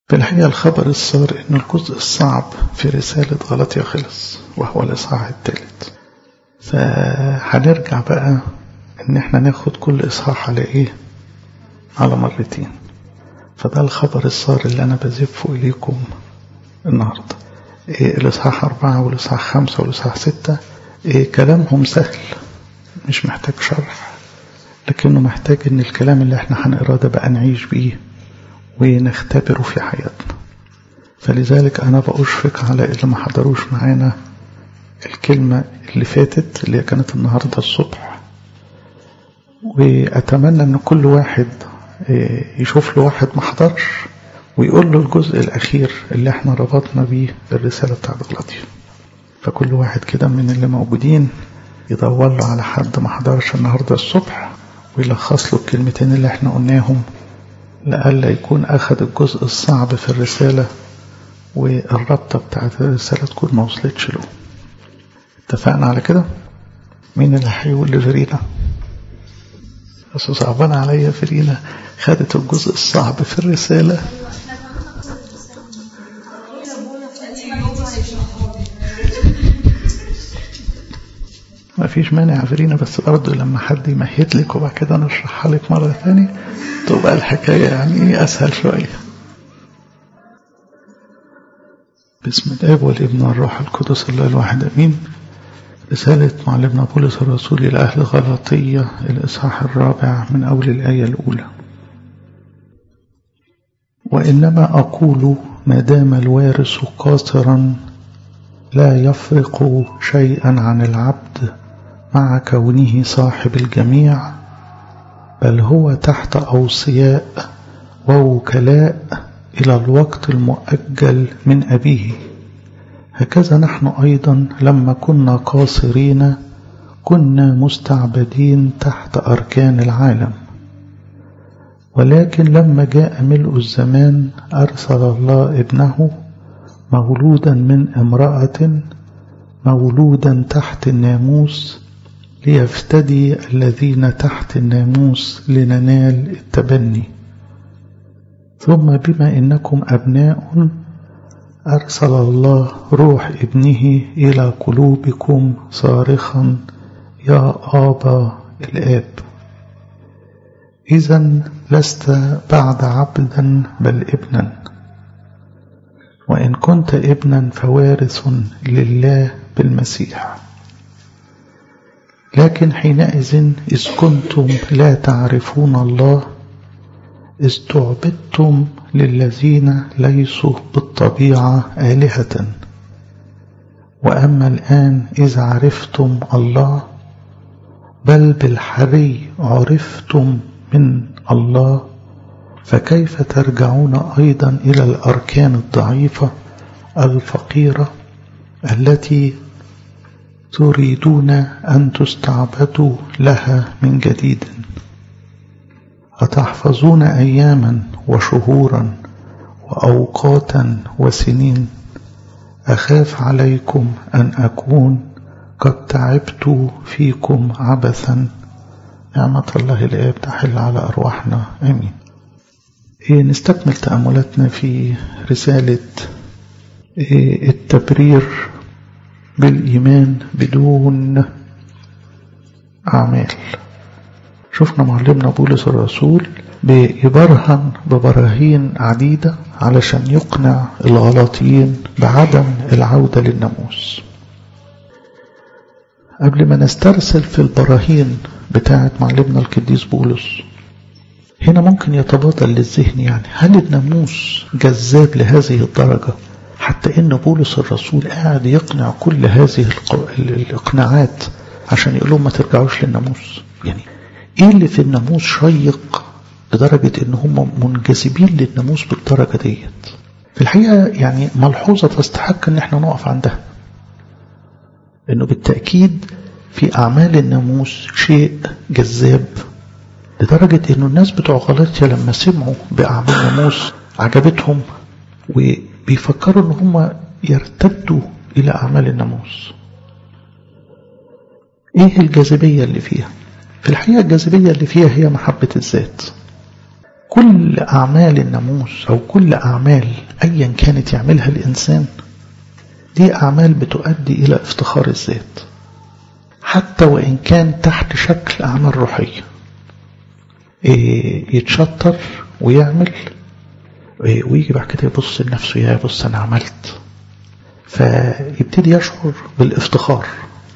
في الحقيقة الخبر السار إن الجزء الصعب في رسالة غلطية خلص وهو الإصحاح الثالث فهنرجع بقى إن إحنا ناخد كل إصحاح على إيه؟ على مرتين فده الخبر السار اللي أنا بزفه إليكم النهاردة إيه الإصحاح أربعة والإصحاح خمسة والإصحاح ستة إيه كلامهم سهل مش محتاج شرح لكنه محتاج إن الكلام اللي إحنا هنقراه ده بقى نعيش بيه ونختبره في حياتنا فلذلك أنا بأشفق على اللي ما حضروش معانا الكلمة اللي فاتت اللي كانت النهاردة الصبح وأتمنى أن كل واحد يشوف له واحد ما حضرش ويقول له الجزء الأخير اللي احنا ربطنا بيه الرسالة بتاعت غلاطيا فكل واحد كده من اللي موجودين يدور له على حد ما حضرش النهاردة الصبح ويلخص له الكلمتين اللي احنا قلناهم لألا يكون أخذ الجزء الصعب في الرسالة والربطة بتاعت الرسالة تكون ما وصلتش له اتفقنا على كده مين اللي هيقول لفرينا بس صعبان عليا فرينا خدت الجزء الصعب في الرسالة ما فيش مانع فرينا بس برضه لما حد يمهد لك وبعد كده نشرحها لك مرة ثانية تبقى الحكاية يعني أسهل شوية بسم الآب والابن والروح القدس الله الواحد أمين رسالة معلمنا بولس الرسول إلى أهل غلاطية الإصحاح الرابع من أول الآية الأولى وإنما أقول ما دام الوارث قاصرا لا يفرق شيئا عن العبد مع كونه صاحب الجميع بل هو تحت أوصياء ووكلاء إلى الوقت المؤجل من أبيه هكذا نحن أيضا لما كنا قاصرين كنا مستعبدين تحت أركان العالم ولكن لما جاء ملء الزمان أرسل الله ابنه مولودا من امرأة مولودا تحت الناموس ليفتدي الذين تحت الناموس لننال التبني ثم بما إنكم أبناء أرسل الله روح ابنه إلى قلوبكم صارخا يا آبا الآب إذا لست بعد عبدا بل ابنا وإن كنت ابنا فوارث لله بالمسيح لكن حينئذ إذ كنتم لا تعرفون الله استعبدتم للذين ليسوا بالطبيعة آلهة وأما الآن إذ عرفتم الله بل بالحري عرفتم من الله فكيف ترجعون أيضا إلى الأركان الضعيفة الفقيرة التي تريدون أن تستعبدوا لها من جديد أتحفظون أياما وشهورا وأوقاتا وسنين أخاف عليكم أن أكون قد تعبت فيكم عبثا نعمة الله الآب تحل على أرواحنا آمين إيه نستكمل تأملاتنا في رسالة إيه التبرير بالإيمان بدون أعمال شفنا معلمنا بولس الرسول بيبرهن ببراهين عديدة علشان يقنع الغلاطيين بعدم العودة للناموس قبل ما نسترسل في البراهين بتاعة معلمنا القديس بولس هنا ممكن يتبادل للذهن يعني هل الناموس جذاب لهذه الدرجة حتى ان بولس الرسول قاعد يقنع كل هذه الاقناعات عشان يقول لهم ما ترجعوش للناموس يعني ايه اللي في الناموس شيق لدرجة ان هم منجذبين للناموس بالدرجة ديت في الحقيقة يعني ملحوظة تستحق ان احنا نقف عندها انه بالتأكيد في اعمال الناموس شيء جذاب لدرجة انه الناس بتوع غلطيا لما سمعوا باعمال الناموس عجبتهم وبيفكروا ان هم يرتدوا الى اعمال الناموس ايه الجاذبية اللي فيها في الحقيقة الجاذبية اللي فيها هي محبة الذات كل أعمال الناموس أو كل أعمال أيا كانت يعملها الإنسان دي أعمال بتؤدي إلى افتخار الذات حتى وإن كان تحت شكل أعمال روحية إيه يتشطر ويعمل إيه ويجي بعد كده يبص لنفسه يا بص أنا عملت فيبتدي يشعر بالافتخار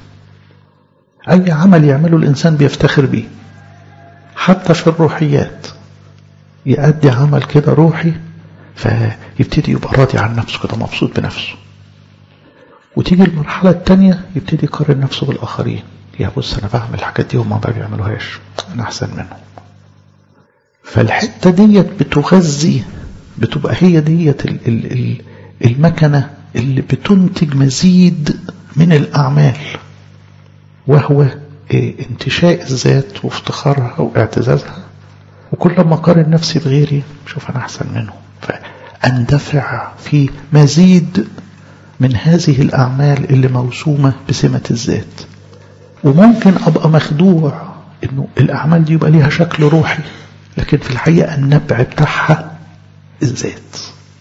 أي عمل يعمله الإنسان بيفتخر بيه حتى في الروحيات يأدي عمل كده روحي فيبتدي يبقى راضي عن نفسه كده مبسوط بنفسه وتيجي المرحلة التانية يبتدي يقارن نفسه بالآخرين يا بص أنا بعمل الحاجات دي وما ما بيعملوهاش أنا أحسن منهم فالحتة ديت بتغذي بتبقى هي ديت المكنة اللي بتنتج مزيد من الأعمال وهو انتشاء الذات وافتخارها واعتزازها وكل ما أقارن نفسي بغيري شوف أنا أحسن منه فأندفع في مزيد من هذه الأعمال اللي موسومة بسمة الذات وممكن أبقى مخدوع إنه الأعمال دي يبقى ليها شكل روحي لكن في الحقيقة النبع بتاعها الذات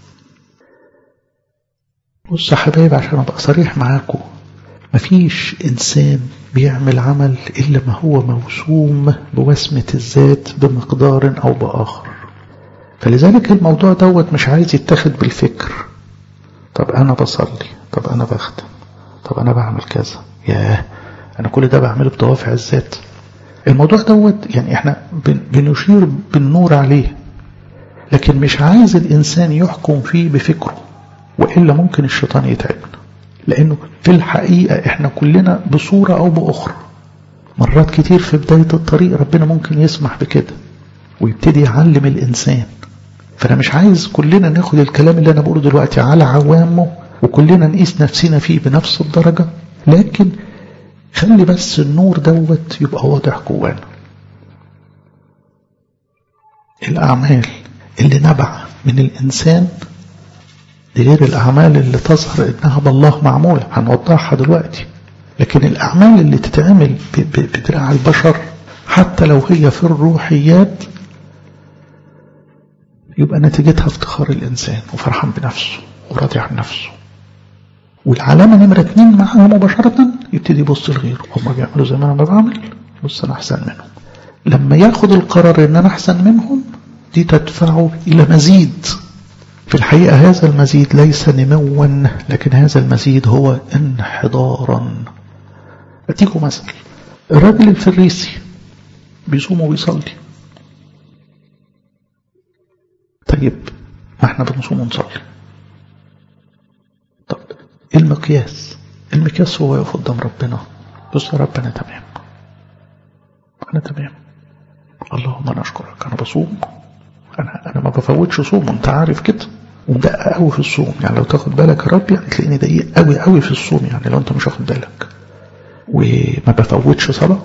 بص يا حبايب عشان أبقى صريح معاكم مفيش إنسان بيعمل عمل إلا ما هو موسوم بوسمة الذات بمقدار أو بآخر فلذلك الموضوع دوت مش عايز يتاخد بالفكر طب أنا بصلي طب أنا بخدم طب أنا بعمل كذا ياه أنا كل ده بعمله بدوافع الذات الموضوع دوت يعني احنا بنشير بالنور عليه لكن مش عايز الإنسان يحكم فيه بفكره وإلا ممكن الشيطان يتعبنا لأنه في الحقيقة احنا كلنا بصورة أو بأخرى مرات كتير في بداية الطريق ربنا ممكن يسمح بكده ويبتدي يعلم الإنسان فأنا مش عايز كلنا ناخد الكلام اللي أنا بقوله دلوقتي على عوامه وكلنا نقيس نفسنا فيه بنفس الدرجة لكن خلي بس النور دوت يبقى واضح جوانا الأعمال اللي نبع من الإنسان دي غير الأعمال اللي تظهر إنها بالله معمولة هنوضحها دلوقتي لكن الأعمال اللي تتعمل بدراع البشر حتى لو هي في الروحيات يبقى نتيجتها افتخار الإنسان وفرحان بنفسه وراضي عن نفسه والعلامة نمرة اتنين معاها مباشرة يبتدي يبص لغيره هم بيعملوا زي ما أنا بعمل بص أنا أحسن منهم لما ياخد القرار إن أنا أحسن منهم دي تدفعه إلى مزيد في الحقيقة هذا المزيد ليس نموا لكن هذا المزيد هو انحدارا أديكم مثل الراجل الفريسي بيصوم وبيصلي طيب ما احنا بنصوم ونصلي طب المقياس المقياس هو يقف قدام ربنا بص يا رب انا تمام انا تمام اللهم انا اشكرك انا بصوم انا انا ما بفوتش صوم انت عارف كده ومدقق قوي في الصوم يعني لو تاخد بالك يا رب يعني تلاقيني دقيق قوي قوي في الصوم يعني لو انت مش واخد بالك وما بفوتش صلاه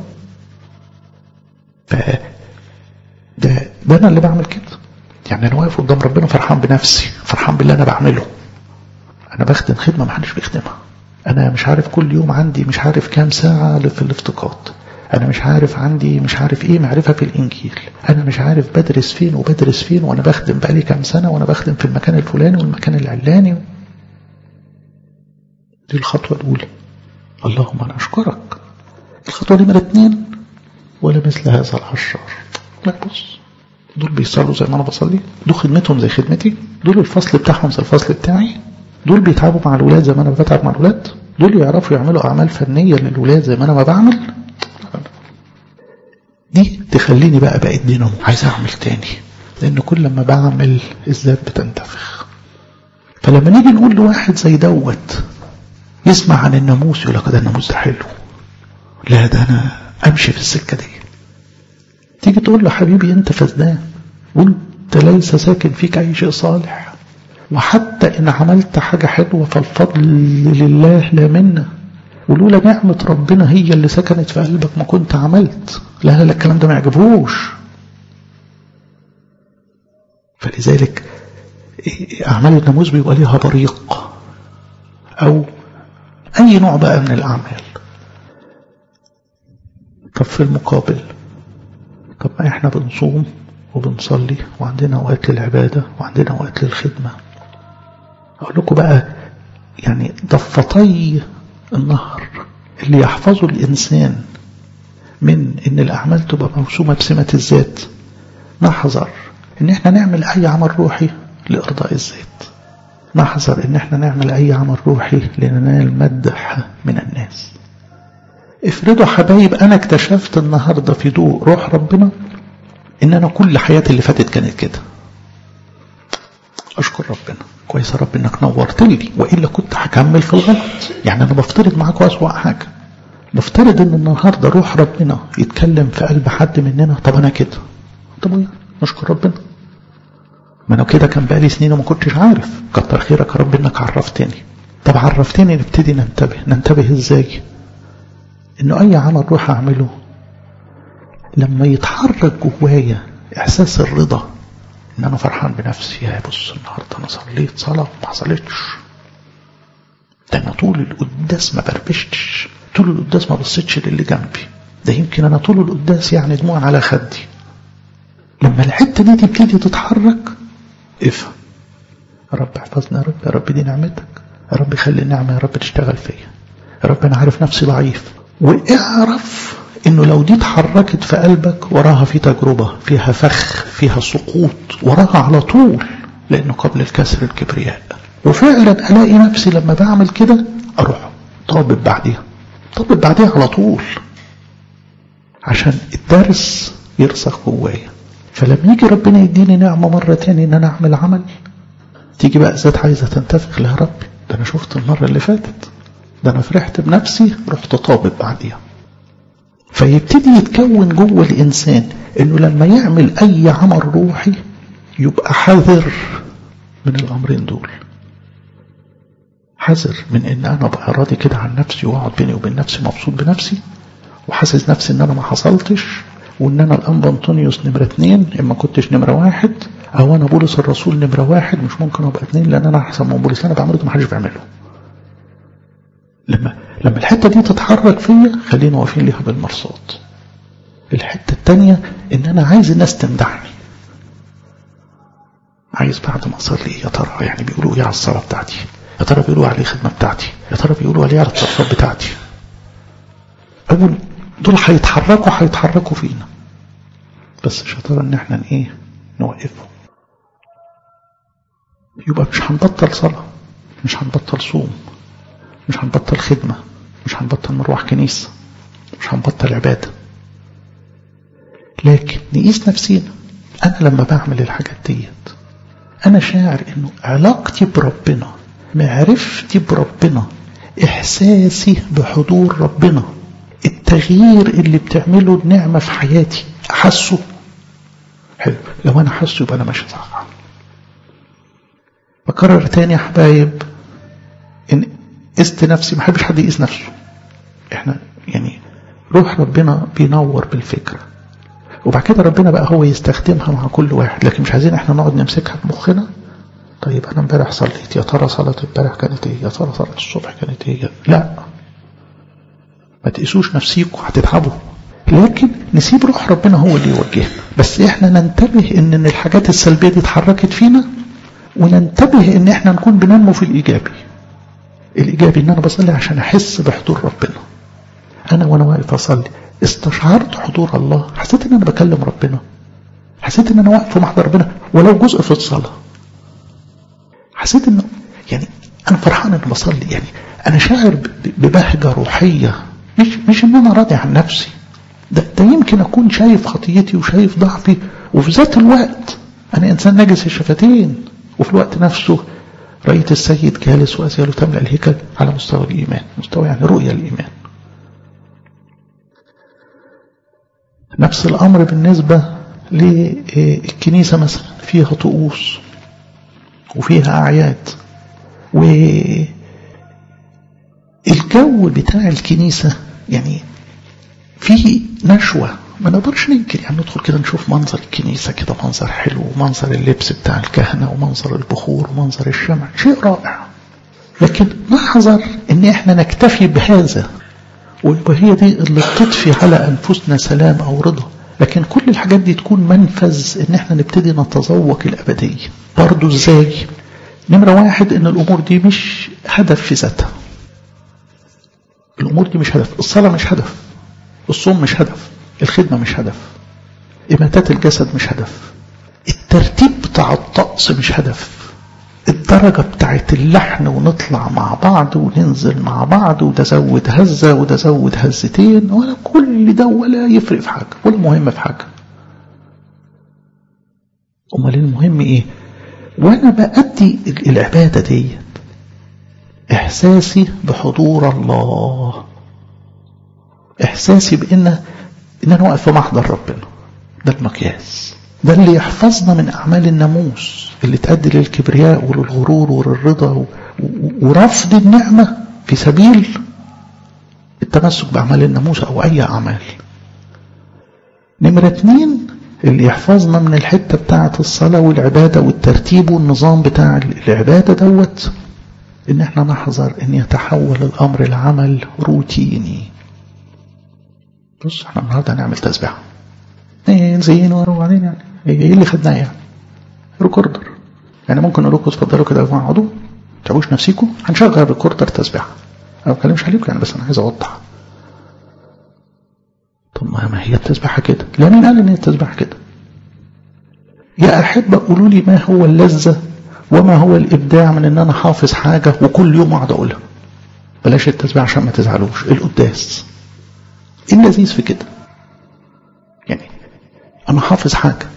ف ده ده انا اللي بعمل كده يعني انا واقف قدام ربنا فرحان بنفسي فرحان باللي انا بعمله انا بخدم خدمه ما حدش بيخدمها انا مش عارف كل يوم عندي مش عارف كام ساعه في الافتقاد انا مش عارف عندي مش عارف ايه معرفه في الانجيل انا مش عارف بدرس فين وبدرس فين وانا بخدم بقالي كام سنه وانا بخدم في المكان الفلاني والمكان العلاني دي الخطوه الاولى اللهم انا اشكرك الخطوه نمره اتنين ولا مثل هذا العشار لا بص دول بيصلوا زي ما انا بصلي دول خدمتهم زي خدمتي دول الفصل بتاعهم زي الفصل بتاعي دول بيتعبوا مع الولاد زي ما انا بتعب مع الولاد دول يعرفوا يعملوا اعمال فنيه للولاد زي ما انا ما بعمل دي تخليني بقى بقيت دينامو عايز اعمل تاني لان كل ما بعمل الذات بتنتفخ فلما نيجي نقول لواحد زي دوت يسمع عن الناموس يقول لك ده الناموس ده حلو لا ده انا امشي في السكه دي تيجي تقول له حبيبي انت فسدان وانت ليس ساكن فيك اي شيء صالح وحتى ان عملت حاجة حلوة فالفضل لله لا منا ولولا نعمة ربنا هي اللي سكنت في قلبك ما كنت عملت لا لا الكلام ده ما يعجبهوش فلذلك أعمال الناموس بيبقى ليها بريق أو أي نوع بقى من الأعمال طب في المقابل طب ما احنا بنصوم وبنصلي وعندنا وقت للعبادة وعندنا وقت للخدمة أقول لكم بقى يعني ضفتي النهر اللي يحفظوا الإنسان من إن الأعمال تبقى موسومة بسمة الذات نحذر إن إحنا نعمل أي عمل روحي لإرضاء الذات نحذر إن إحنا نعمل أي عمل روحي لننال مدح من الناس افرضوا حبايب أنا اكتشفت النهاردة في ضوء روح ربنا إن أنا كل حياتي اللي فاتت كانت كده أشكر ربنا كويس يا رب إنك نورت لي وإلا كنت هكمل في الغلط يعني أنا بفترض معاك أسوأ حاجة بفترض إن النهاردة روح ربنا يتكلم في قلب حد مننا طب أنا كده طب ويا نشكر ربنا ما أنا كده كان بقالي سنين وما كنتش عارف كتر خيرك يا رب إنك عرفتني طب عرفتني نبتدي ننتبه ننتبه إزاي إنه أي عمل روح أعمله لما يتحرك جوايا إحساس الرضا ان انا فرحان بنفسي يا بص النهارده انا صليت صلاه وما حصلتش ده انا طول القداس ما بربشتش طول القداس ما بصيتش للي جنبي ده يمكن انا طول القداس يعني دموع على خدي لما الحته دي تبتدي تتحرك افهم يا رب احفظنا يا رب يا رب دي نعمتك يا رب خلي النعمه يا رب تشتغل فيا يا رب انا عارف نفسي ضعيف واعرف انه لو دي اتحركت في قلبك وراها في تجربة فيها فخ فيها سقوط وراها على طول لانه قبل الكسر الكبرياء وفعلا الاقي نفسي لما بعمل كده اروح طابب بعديها طابب بعديها على طول عشان الدرس يرسخ جوايا فلما يجي ربنا يديني نعمة مرة تاني ان انا اعمل عمل تيجي بقى ذات عايزة تنتفخ لها ربي ده انا شفت المرة اللي فاتت ده انا فرحت بنفسي رحت طابب بعديها فيبتدي يتكون جوه الإنسان إنه لما يعمل أي عمل روحي يبقى حذر من الأمرين دول حذر من إن أنا أبقى راضي كده عن نفسي وأقعد بيني وبين نفسي مبسوط بنفسي وحاسس نفسي إن أنا ما حصلتش وإن أنا الأنبا أنطونيوس نمرة اتنين إما كنتش نمرة واحد أو أنا بولس الرسول نمرة واحد مش ممكن أبقى اتنين لأن أنا أحسن من بولس أنا بعمله ده محدش بيعمله لما لما الحتة دي تتحرك فيا خلينا واقفين ليها بالمرصاد الحتة التانية ان انا عايز الناس تمدحني عايز بعد ما اصلي يا ترى يعني بيقولوا ايه على الصلاة بتاعتي يا ترى بيقولوا عليه الخدمة بتاعتي يا ترى بيقولوا عليه على التصرفات بتاعتي اول دول هيتحركوا هيتحركوا فينا بس شطارة ان احنا ايه نوقفهم يبقى مش هنبطل صلاة مش هنبطل صوم مش هنبطل خدمة مش هنبطل مروح كنيسة مش هنبطل عبادة لكن نقيس نفسينا أنا لما بعمل الحاجات ديت أنا شاعر إنه علاقتي بربنا معرفتي بربنا إحساسي بحضور ربنا التغيير اللي بتعمله النعمة في حياتي أحسه حلو لو أنا حاسه يبقى أنا ماشي صح بكرر تاني يا حبايب إن قست نفسي ما حبش حد يقيس نفسه احنا يعني روح ربنا بينور بالفكرة وبعد كده ربنا بقى هو يستخدمها مع كل واحد لكن مش عايزين احنا نقعد نمسكها بمخنا طيب انا امبارح صليت يا ترى صلاة امبارح كانت ايه يا ترى صلاة الصبح كانت ايه لا ما تقيسوش نفسيكم هتتعبوا لكن نسيب روح ربنا هو اللي يوجهنا بس احنا ننتبه ان, إن الحاجات السلبية دي اتحركت فينا وننتبه ان احنا نكون بننمو في الايجابي الإيجابي إن أنا بصلي عشان أحس بحضور ربنا أنا وأنا واقف أصلي استشعرت حضور الله حسيت إن أنا بكلم ربنا حسيت إن أنا واقف في محضر ربنا ولو جزء في الصلاة حسيت إنه يعني أنا فرحان إني بصلي يعني أنا شاعر ببهجة روحية مش مش إن أنا راضي عن نفسي ده, ده يمكن أكون شايف خطيتي وشايف ضعفي وفي ذات الوقت أنا إنسان نجس الشفتين وفي الوقت نفسه رأيت السيد جالس وأزياله تملأ الهيكل على مستوى الإيمان مستوى يعني رؤية الإيمان نفس الأمر بالنسبة للكنيسة مثلا فيها طقوس وفيها أعياد والجو بتاع الكنيسة يعني فيه نشوة ما نقدرش ننكر يعني ندخل كده نشوف منظر الكنيسة كده منظر حلو ومنظر اللبس بتاع الكهنة ومنظر البخور ومنظر الشمع شيء رائع لكن نحذر ان احنا نكتفي بهذا وهي دي اللي بتضفي على انفسنا سلام او رضا لكن كل الحاجات دي تكون منفذ ان احنا نبتدي نتذوق الابديه برضو ازاي نمره واحد ان الامور دي مش هدف في ذاتها الامور دي مش هدف الصلاه مش هدف الصوم مش هدف الخدمه مش هدف اماتات الجسد مش هدف الترتيب بتاع الطقس مش هدف الدرجة بتاعت اللحن ونطلع مع بعض وننزل مع بعض وده زود هزة وده زود هزتين ولا كل ده ولا يفرق في حاجة ولا مهم في حاجة أمال المهم إيه وأنا بأدي العبادة دي إحساسي بحضور الله إحساسي بإن إن أنا واقف في محضر ربنا ده المقياس ده اللي يحفظنا من أعمال الناموس اللي تؤدي للكبرياء وللغرور وللرضا ورفض النعمة في سبيل التمسك بأعمال الناموس أو أي أعمال نمرة اتنين اللي يحفظنا من الحتة بتاعة الصلاة والعبادة والترتيب والنظام بتاع العبادة دوت إن احنا نحذر إن يتحول الأمر لعمل روتيني بص احنا النهارده هنعمل تسبيحة ايه زين وبعدين يعني ايه اللي خدناه يعني ريكوردر يعني ممكن نقول لكم اتفضلوا كده يا جماعه اقعدوا ما تعبوش نفسيكم هنشغل ريكوردر تسبيحه انا ما بتكلمش عليكم يعني بس انا عايز اوضح طب ما هي التسبيحه كده لا مين قال ان هي التسبيحه كده يا احبه قولوا لي ما هو اللذه وما هو الابداع من ان انا حافظ حاجه وكل يوم اقعد اقولها بلاش التسبيح عشان ما تزعلوش القداس ايه اللذيذ في كده يعني انا حافظ حاجه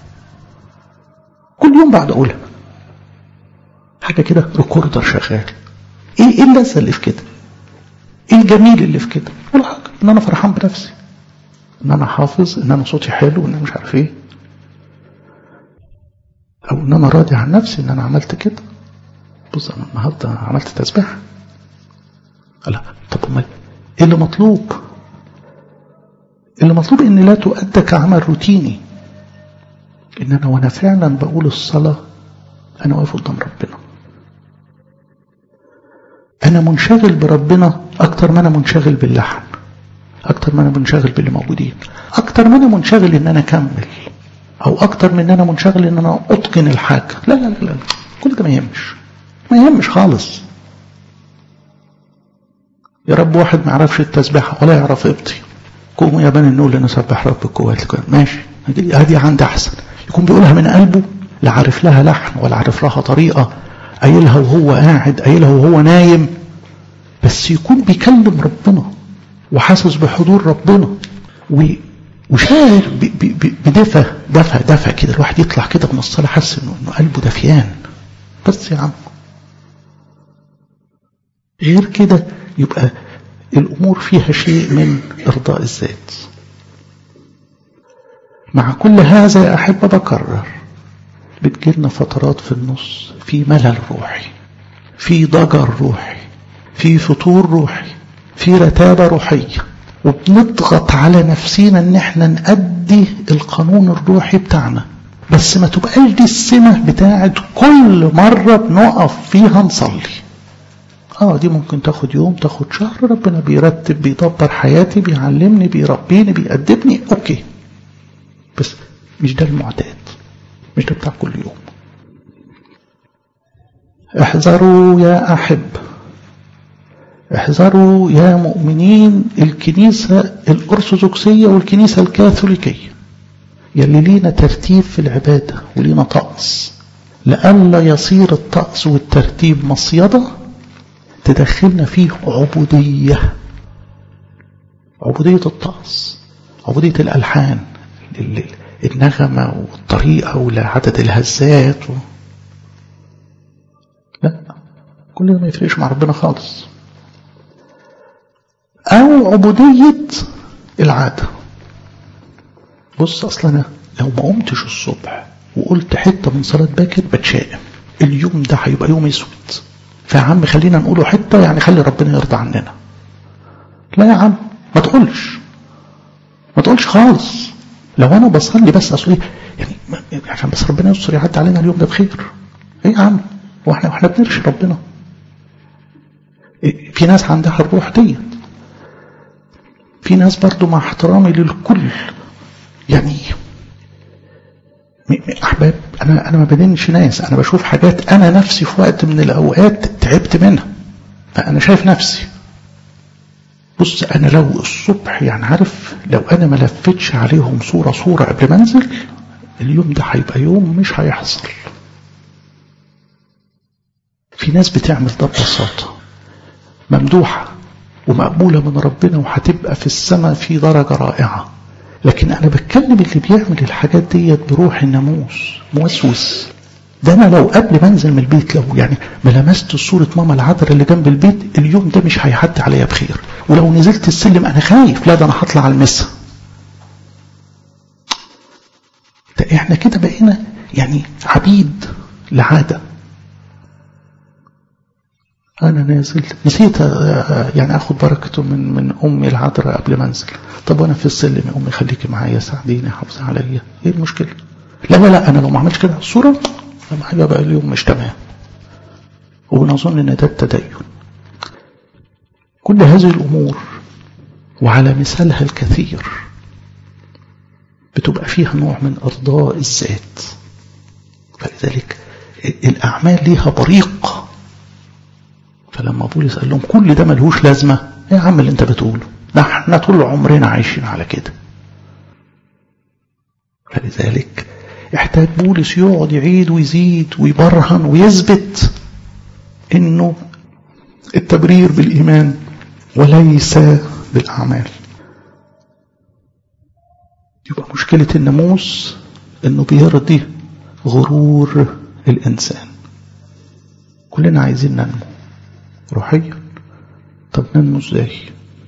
كل يوم بعد اقولها حاجه كده ريكوردر شغال ايه ايه اللذه اللي في كده ايه الجميل اللي في كده ولا حاجه ان انا فرحان بنفسي ان انا حافظ ان انا صوتي حلو ان انا مش عارف ايه او ان انا راضي عن نفسي ان انا عملت كده بص انا النهارده عملت تسبيح لا طب امال ايه اللي مطلوب اللي مطلوب ان لا تؤدى كعمل روتيني ان انا وانا فعلا بقول الصلاة انا واقف قدام ربنا انا منشغل بربنا اكتر ما انا منشغل باللحن اكتر ما انا منشغل باللي موجودين اكتر ما انا منشغل ان انا اكمل او اكتر من ان انا منشغل ان انا اتقن الحاجة لا لا لا, لا. كل ده ما يهمش ما يهمش خالص يا رب واحد ما يعرفش التسبيحة ولا يعرف ابطي قوموا يا بني النور لنسبح رب القوات ماشي هذه عندي احسن يكون بيقولها من قلبه لا عارف لها لحن ولا عارف لها طريقة قايلها وهو قاعد قايلها وهو نايم بس يكون بيكلم ربنا وحاسس بحضور ربنا وشاعر بدفى دفى دفى كده الواحد يطلع كده من الصلاة حاسس انه انه قلبه دفيان بس يا عم غير كده يبقى الأمور فيها شيء من إرضاء الذات مع كل هذا يا أحبة بكرر بتجيلنا فترات في النص في ملل روحي في ضجر روحي في فتور روحي في رتابة روحية وبنضغط على نفسينا ان احنا نأدي القانون الروحي بتاعنا بس ما تبقاش دي السمة بتاعت كل مرة بنقف فيها نصلي اه دي ممكن تاخد يوم تاخد شهر ربنا بيرتب بيدبر حياتي بيعلمني بيربيني بيأدبني اوكي بس مش ده المعتاد مش ده بتاع كل يوم احذروا يا أحب احذروا يا مؤمنين الكنيسة الأرثوذكسية والكنيسة الكاثوليكية يلي لينا ترتيب في العبادة ولينا طقس لئلا يصير الطقس والترتيب مصيدة تدخلنا فيه عبودية عبودية الطقس عبودية الألحان النغمة والطريقة وعدد الهزات و... لا كل ده ما يفرقش مع ربنا خالص أو عبودية العادة بص أصلا أنا لو ما قمتش الصبح وقلت حتة من صلاة باكر بتشائم اليوم ده هيبقى يوم اسود فيا عم خلينا نقوله حتة يعني خلي ربنا يرضى عننا لا يا عم ما تقولش ما تقولش خالص لو انا بصلي بس اصل ايه يعني عشان بس ربنا يستر يعدي علينا اليوم ده بخير ايه يا عم واحنا واحنا بنرشي ربنا إيه في ناس عندها الروح ديت في ناس برضو مع احترامي للكل يعني احباب انا انا ما بدينش ناس انا بشوف حاجات انا نفسي في وقت من الاوقات تعبت منها فانا شايف نفسي بص انا لو الصبح يعني عارف لو انا ما لفتش عليهم صوره صوره قبل ما انزل اليوم ده هيبقى يوم مش هيحصل في ناس بتعمل ده ببساطه ممدوحه ومقبوله من ربنا وهتبقى في السماء في درجه رائعه لكن انا بتكلم اللي بيعمل الحاجات ديت بروح الناموس موسوس ده انا لو قبل ما انزل من البيت لو يعني ما لمست صوره ماما العذراء اللي جنب البيت اليوم ده مش هيعدي عليا بخير ولو نزلت السلم انا خايف لا ده انا هطلع على المسا ده احنا كده بقينا يعني عبيد لعاده انا نازل نسيت يعني اخد بركته من من امي العذراء قبل ما انزل طب وانا في السلم يا امي خليكي معايا ساعديني حافظي عليا ايه المشكله لا لا لا انا لو ما عملتش كده الصوره هيبقى بقى اليوم مش تمام ونظن ان ده التدين كل هذه الامور وعلى مثالها الكثير بتبقى فيها نوع من ارضاء الذات فلذلك الاعمال ليها بريق فلما بولس قال لهم كل ده ملهوش لازمه ايه يا عم اللي انت بتقوله ده احنا طول عمرنا عايشين على كده فلذلك احتاج بولس يقعد يعيد ويزيد ويبرهن ويثبت انه التبرير بالايمان وليس بالاعمال يبقى مشكله الناموس انه بيرضي غرور الانسان كلنا عايزين ننمو روحيا طب ننمو ازاي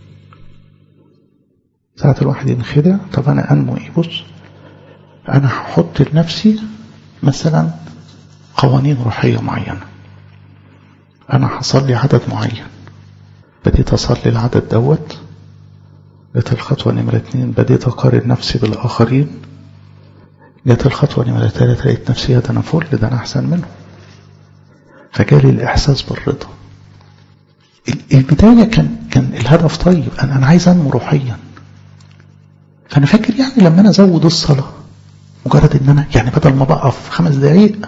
ساعة الواحد ينخدع طب انا انمو ايه بص انا هحط لنفسي مثلا قوانين روحية معينة انا هصلي عدد معين بديت اصلي العدد دوت جت الخطوة نمرة اتنين بديت اقارن نفسي بالاخرين جت الخطوة نمرة تلاتة لقيت نفسي ده انا فل ده انا احسن منه فجالي الاحساس بالرضا البداية كان كان الهدف طيب أنا أنا عايز أنمو روحيا فأنا فاكر يعني لما أنا أزود الصلاة مجرد إن أنا يعني بدل ما بقف خمس دقايق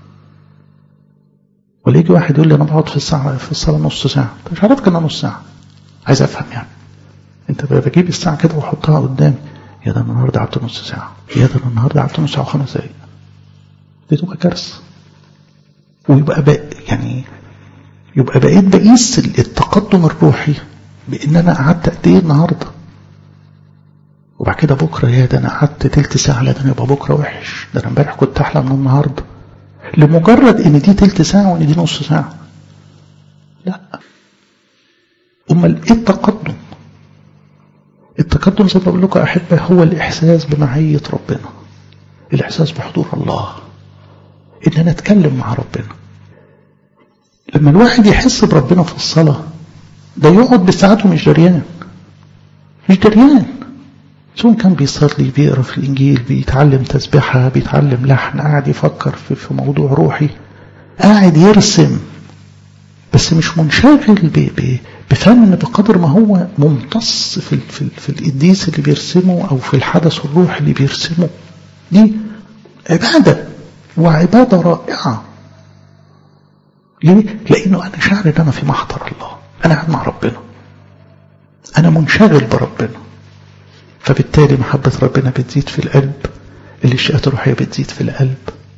ولا يجي واحد يقول لي أنا بقعد في الساعة في الصلاة نص ساعة مش عارف كنا نص ساعة عايز أفهم يعني أنت بجيب الساعة كده وأحطها قدامي يا ده النهاردة قعدت نص ساعة يا ده النهاردة قعدت نص ساعة وخمس دقايق دي تبقى كارثة ويبقى بقى يعني يبقى بقيت بقيس التقدم الروحي بان انا قعدت قد ايه النهارده وبعد كده بكره يا ده انا قعدت تلت ساعه لا ده انا يبقى بكره وحش ده انا امبارح كنت احلى من النهارده لمجرد ان دي تلت ساعه وان دي نص ساعه لا امال ايه التقدم التقدم زي ما بقول لكم احبه هو الاحساس بمعيه ربنا الاحساس بحضور الله ان انا اتكلم مع ربنا لما الواحد يحس بربنا في الصلاة ده يقعد بالساعات ومش دريان مش دريان سواء كان بيصلي بيقرا في الانجيل بيتعلم تسبيحه بيتعلم لحن قاعد يفكر في, في موضوع روحي قاعد يرسم بس مش منشغل ب ب بفن بقدر ما هو ممتص في ال في, ال في القديس اللي بيرسمه او في الحدث الروحي اللي بيرسمه دي عباده وعباده رائعه ليه؟ لأنه أنا شاعر إن أنا في محضر الله أنا قاعد مع ربنا أنا منشغل بربنا فبالتالي محبة ربنا بتزيد في القلب الاشياءات الروحية بتزيد في القلب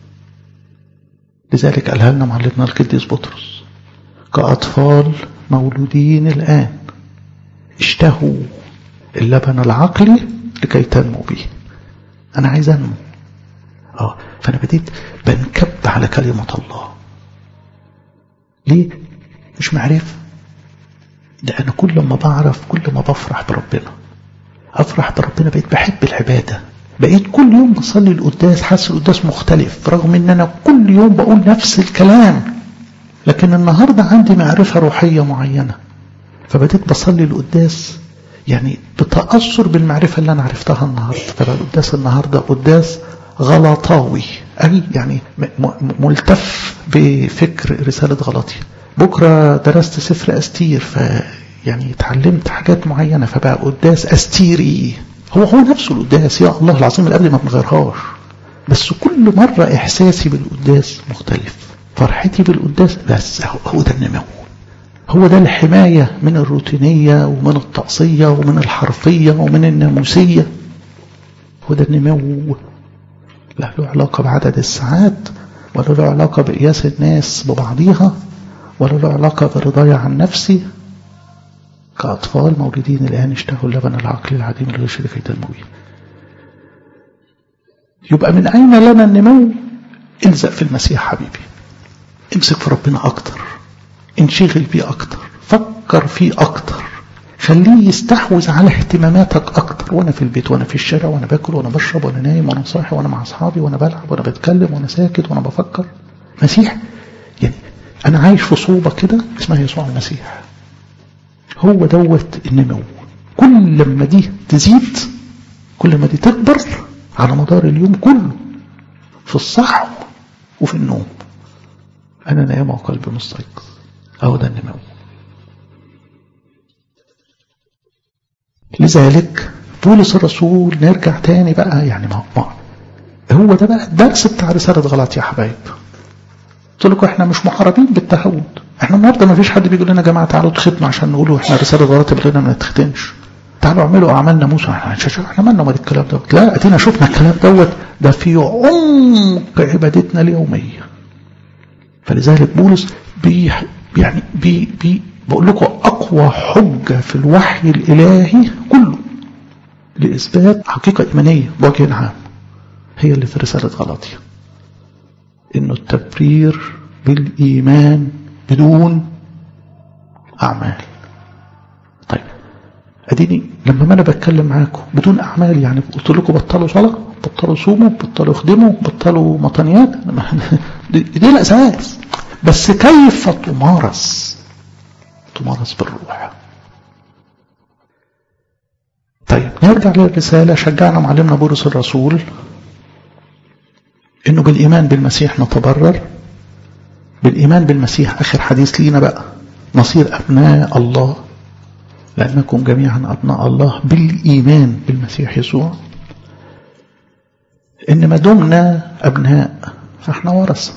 لذلك قالها لنا معلمنا القديس بطرس كأطفال مولودين الآن اشتهوا اللبن العقلي لكي تنمو به أنا عايز أنمو آه فأنا بديت بنكب على كلمة الله ليه؟ مش معرفة ده أنا كل ما بعرف كل ما بفرح بربنا أفرح بربنا بقيت بحب العبادة بقيت كل يوم بصلي القداس حاسس القداس مختلف رغم ان انا كل يوم بقول نفس الكلام لكن النهاردة عندي معرفة روحية معينة فبديت بصلي القداس يعني بتأثر بالمعرفة اللي أنا عرفتها النهاردة فبقى القداس النهاردة قداس غلطاوي أي يعني ملتف بفكر رسالة غلطية بكرة درست سفر أستير ف يعني اتعلمت حاجات معينة فبقى قداس أستيري هو هو نفسه القداس يا الله العظيم الأبدي ما بنغيرهاش بس كل مرة إحساسي بالقداس مختلف فرحتي بالقداس بس هو ده النمو هو ده الحماية من الروتينية ومن التقصية ومن الحرفية ومن الناموسية هو ده النمو لا له علاقة بعدد الساعات ولا له علاقة بقياس الناس ببعضيها ولا له علاقة برضايا عن نفسي كأطفال مولودين الآن اشتهوا اللبن العقل العديم الغير شريفية المبين يبقى من أين لنا النمو الزق في المسيح حبيبي امسك في ربنا أكتر انشغل بيه أكتر فكر فيه أكتر خليه يستحوذ على اهتماماتك أكتر وأنا في البيت وأنا في الشارع وأنا باكل وأنا بشرب وأنا نايم وأنا صاحي وأنا مع أصحابي وأنا بلعب وأنا بتكلم وأنا ساكت وأنا بفكر مسيح يعني أنا عايش في صوبة كده اسمها يسوع المسيح هو دوت النمو كل لما دي تزيد كل ما دي تكبر على مدار اليوم كله في الصحو وفي النوم أنا نايم وقلبي مستيقظ أهو ده النمو لذلك بولس الرسول نرجع تاني بقى يعني ما هو ده بقى الدرس بتاع رسالة غلط يا حبايب قلت لكم احنا مش محاربين بالتهود احنا النهارده ما فيش حد بيقول لنا يا جماعه تعالوا تختموا عشان نقولوا احنا رساله غلط لنا ما نتختمش تعالوا اعملوا اعمال ناموس احنا احنا مالنا ومال الكلام دوت لا ادينا شفنا الكلام دوت ده في عمق عبادتنا اليوميه فلذلك بولس بي يعني بي بي بقول لكم اقوى حجه في الوحي الالهي كله لاثبات حقيقه ايمانيه بوجه عام هي اللي في رساله غلطيه انه التبرير بالايمان بدون اعمال طيب اديني لما انا بتكلم معاكم بدون اعمال يعني قلت لكم بطلوا صلاه بطلوا صوموا بطلوا خدموا بطلوا مطنيات دي, دي الاساس بس كيف تمارس تمارس بالروح طيب نرجع للرساله شجعنا معلمنا بولس الرسول انه بالايمان بالمسيح نتبرر بالايمان بالمسيح اخر حديث لينا بقى نصير ابناء الله لانكم جميعا ابناء الله بالايمان بالمسيح يسوع ان ما دمنا ابناء فاحنا ورثه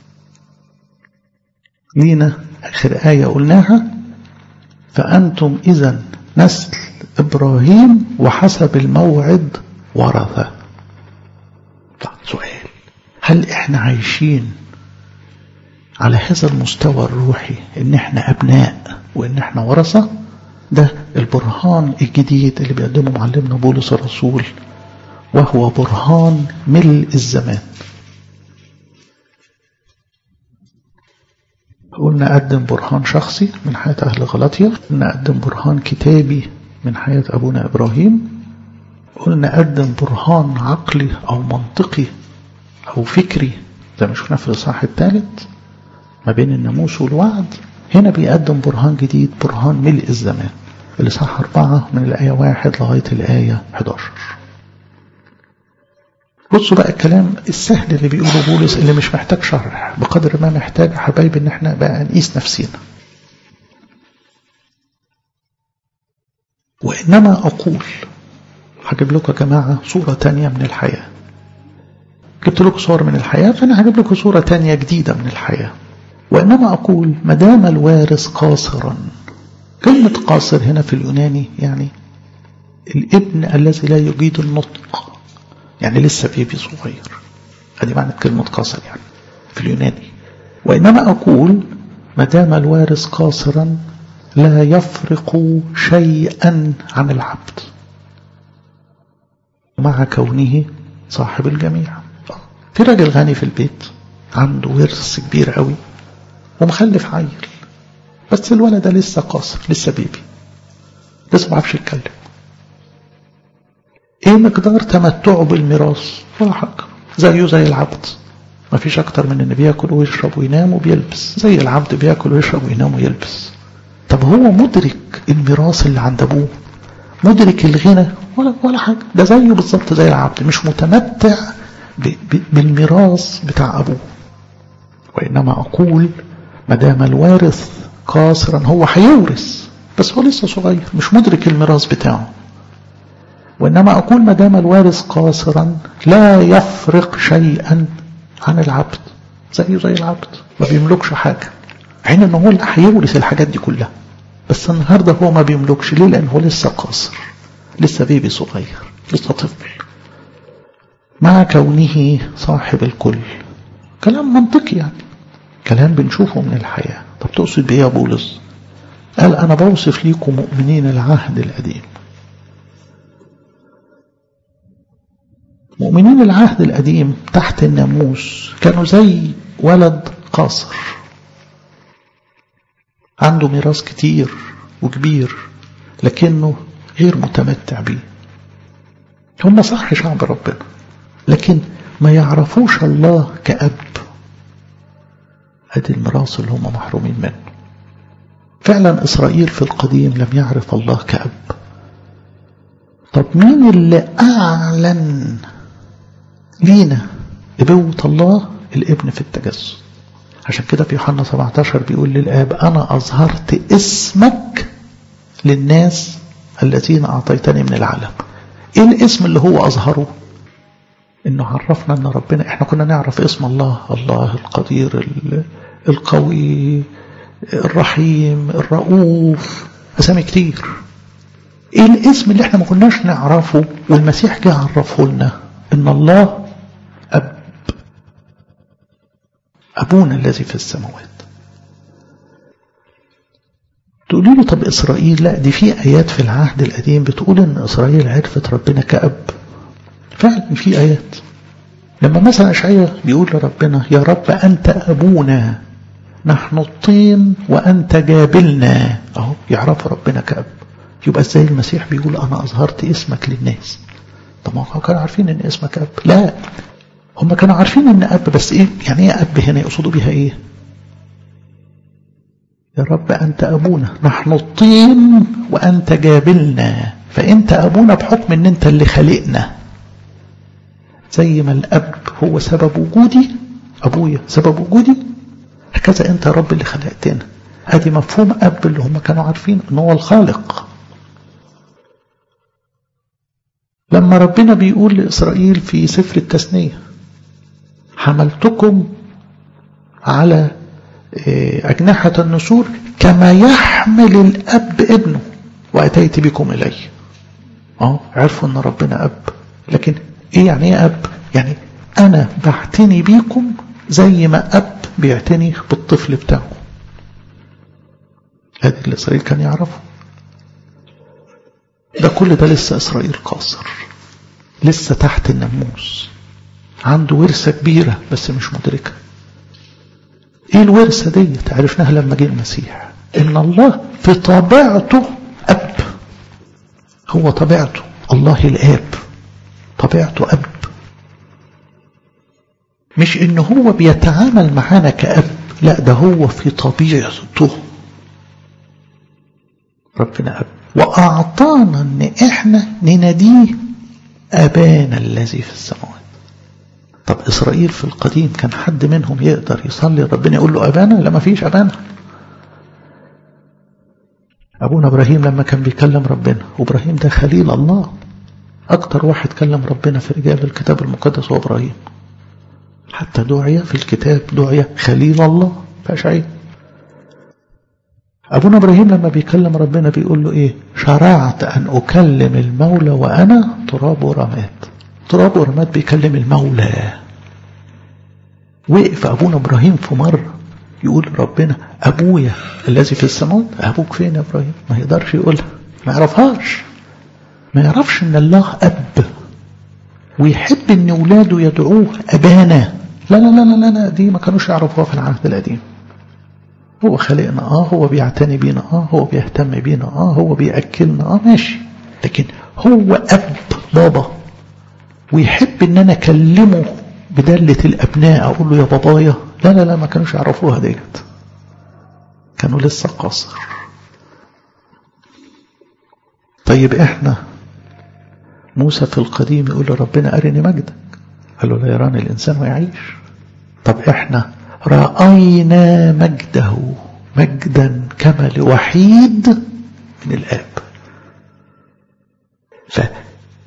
لينا اخر ايه قلناها فانتم اذا نسل ابراهيم وحسب الموعد ورثه سؤال هل احنا عايشين على هذا المستوى الروحي ان احنا ابناء وان احنا ورثة ده البرهان الجديد اللي بيقدمه معلمنا بولس الرسول وهو برهان ملء الزمان قلنا قدم برهان شخصي من حياة أهل غلطية قلنا قدم برهان كتابي من حياة أبونا إبراهيم قلنا قدم برهان عقلي أو منطقي أو فكري زي ما شفنا في الإصحاح الثالث ما بين الناموس والوعد هنا بيقدم برهان جديد برهان ملء الزمان الإصحاح أربعة من الآية واحد لغاية الآية 11 بصوا بقى الكلام السهل اللي بيقوله بولس اللي مش محتاج شرح بقدر ما محتاج حبايب ان احنا بقى نقيس نفسينا وإنما أقول هجيب لكم يا جماعة صورة تانية من الحياة جبت لكم صور من الحياة فأنا هجيب لكم صورة تانية جديدة من الحياة وإنما أقول ما دام الوارث قاصرا كلمة قاصر هنا في اليوناني يعني الابن الذي لا يجيد النطق يعني لسه بيبي صغير هذه معنى كلمة قاصر يعني في اليوناني وإنما أقول ما دام الوارث قاصرا لا يفرق شيئا عن العبد مع كونه صاحب الجميع في راجل غني في البيت عنده ورث كبير قوي ومخلف عيل بس الولد ده لسه قاصر لسه بيبي لسه ما عرفش يتكلم ايه مقدار تمتعه بالميراث ولا حاجه زيه زي العبد ما فيش اكتر من ان بياكل ويشرب وينام وبيلبس زي العبد بياكل ويشرب وينام ويلبس طب هو مدرك الميراث اللي عند ابوه مدرك الغنى ولا ولا حاجه ده زيه بالظبط زي العبد مش متمتع بالميراث بتاع ابوه وانما اقول ما دام الوارث قاصرا هو هيورث بس هو لسه صغير مش مدرك الميراث بتاعه وإنما أقول ما دام الوارث قاصرا لا يفرق شيئا عن العبد زيه زي العبد ما بيملكش حاجة عين ان هو اللي هيورث الحاجات دي كلها بس النهارده هو ما بيملكش ليه لان هو لسه قاصر لسه بيبي صغير لسه طفل مع كونه صاحب الكل كلام منطقي يعني كلام بنشوفه من الحياة طب تقصد بيه يا بولس قال أنا بوصف ليكم مؤمنين العهد القديم مؤمنين العهد القديم تحت الناموس كانوا زي ولد قاصر عنده ميراث كتير وكبير لكنه غير متمتع بيه هم صح شعب ربنا لكن ما يعرفوش الله كأب ادي الميراث اللي هم محرومين منه فعلا إسرائيل في القديم لم يعرف الله كأب طب مين اللي أعلن لينا ابوة الله الابن في التجسد عشان كده في يوحنا 17 بيقول للآب أنا أظهرت اسمك للناس الذين أعطيتني من العالم إيه الاسم اللي هو أظهره إنه عرفنا أن ربنا إحنا كنا نعرف اسم الله الله القدير القوي الرحيم الرؤوف أسامي كتير إيه الاسم اللي إحنا ما كناش نعرفه والمسيح جه عرفه لنا إن الله أب أبونا الذي في السماوات تقولي له طب إسرائيل لا دي في آيات في العهد القديم بتقول إن إسرائيل عرفت ربنا كأب فعلا في آيات لما مثلا أشعية بيقول لربنا يا رب أنت أبونا نحن الطين وأنت جابلنا أهو يعرف ربنا كأب يبقى ازاي المسيح بيقول أنا أظهرت اسمك للناس طب ما هم كانوا عارفين إن اسمك أب لا هم كانوا عارفين إن أب بس إيه يعني إيه أب هنا يقصدوا بيها إيه يا رب أنت أبونا نحن الطين وأنت جابلنا فأنت أبونا بحكم أن أنت اللي خلقنا زي ما الأب هو سبب وجودي أبويا سبب وجودي هكذا أنت يا رب اللي خلقتنا ادي مفهوم أب اللي هم كانوا عارفين أنه هو الخالق لما ربنا بيقول لإسرائيل في سفر التثنية حملتكم على أجنحة النسور كما يحمل الأب ابنه وأتيت بكم إلي اه عرفوا أن ربنا أب لكن إيه يعني إيه أب يعني أنا بعتني بيكم زي ما أب بيعتني بالطفل بتاعه هذا اللي إسرائيل كان يعرفه ده كل ده لسه إسرائيل قاصر لسه تحت الناموس عنده ورثة كبيرة بس مش مدركة ايه الورثة دي عرفناها لما جه المسيح ان الله في طبيعته اب هو طبيعته الله الاب طبيعته اب مش ان هو بيتعامل معانا كاب لا ده هو في طبيعته ربنا اب واعطانا ان احنا نناديه ابانا الذي في السماوات طب إسرائيل في القديم كان حد منهم يقدر يصلي ربنا يقول له أبانا لا ما فيش أبانا أبونا إبراهيم لما كان بيكلم ربنا وإبراهيم ده خليل الله أكتر واحد كلم ربنا في رجال الكتاب المقدس هو إبراهيم حتى دعي في الكتاب دعي خليل الله فأشعي أبونا إبراهيم لما بيكلم ربنا بيقول له إيه شرعت أن أكلم المولى وأنا تراب ورماد تراب ورماد بيكلم المولى وقف أبونا إبراهيم في مرة يقول ربنا أبويا الذي في السماوات أبوك فين يا إبراهيم ما يقدرش يقولها ما يعرفهاش ما يعرفش إن الله أب ويحب إن أولاده يدعوه أبانا لا لا لا لا لا دي ما كانوش يعرفوها في العهد القديم هو خلقنا اه هو بيعتني بينا اه هو بيهتم بينا اه هو بيأكلنا اه ماشي لكن هو أب بابا ويحب ان انا اكلمه بدلة الابناء اقول له يا بابايا لا لا لا ما كانوش يعرفوها ديت كانوا لسه قاصر طيب احنا موسى في القديم يقول له ربنا ارني مجدك قال له لا يراني الانسان ويعيش طب احنا رأينا مجده مجدا كما لوحيد من الاب ف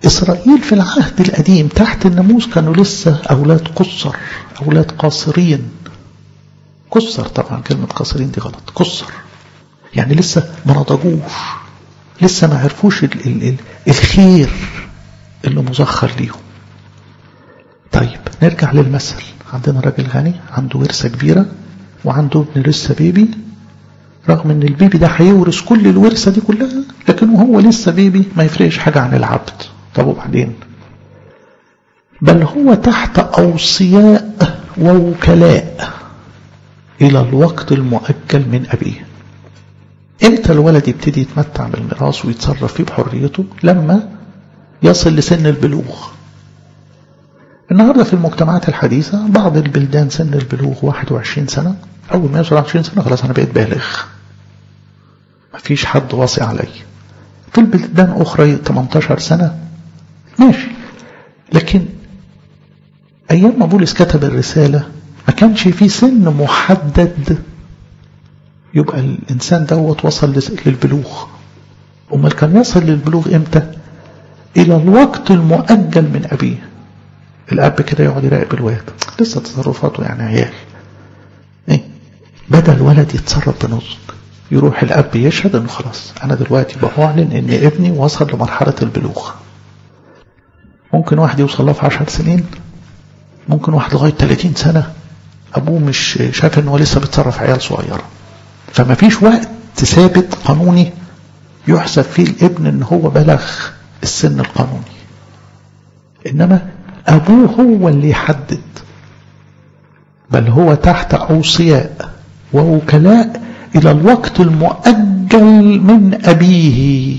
إسرائيل في العهد القديم تحت الناموس كانوا لسه أولاد قصر أولاد قاصرين قصر طبعا كلمة قاصرين دي غلط قصر يعني لسه ما نضجوش لسه ما عرفوش ال ال ال الخير اللي مزخر ليهم طيب نرجع للمثل عندنا راجل غني عنده ورثة كبيرة وعنده ابن لسه بيبي رغم ان البيبي ده هيورث كل الورثة دي كلها لكن وهو لسه بيبي ما يفرقش حاجة عن العبد طب وبعدين بل هو تحت أوصياء ووكلاء إلى الوقت المؤجل من أبيه امتى الولد يبتدي يتمتع بالميراث ويتصرف فيه بحريته لما يصل لسن البلوغ النهاردة في المجتمعات الحديثة بعض البلدان سن البلوغ 21 سنة أول ما يوصل 20 سنة خلاص أنا بقيت بالغ مفيش حد واصي علي في البلدان أخرى 18 سنة ماشي لكن أيام ما بولس كتب الرسالة ما كانش في سن محدد يبقى الإنسان دوت وصل للبلوغ أمال كان يصل للبلوغ إمتى إلى الوقت المؤجل من أبيه الأب كده يقعد يراقب الواد لسه تصرفاته يعني عيال إيه؟ بدأ الولد يتصرف بنضج يروح الأب يشهد إنه خلاص أنا دلوقتي بعلن إن ابني وصل لمرحلة البلوغ ممكن واحد يوصل له في 10 سنين ممكن واحد لغاية 30 سنة أبوه مش شايف إنه لسه بيتصرف عيال صغيرة فما فيش وقت ثابت قانوني يحسب فيه الابن إن هو بلغ السن القانوني إنما أبوه هو اللي يحدد بل هو تحت أوصياء ووكلاء إلى الوقت المؤجل من أبيه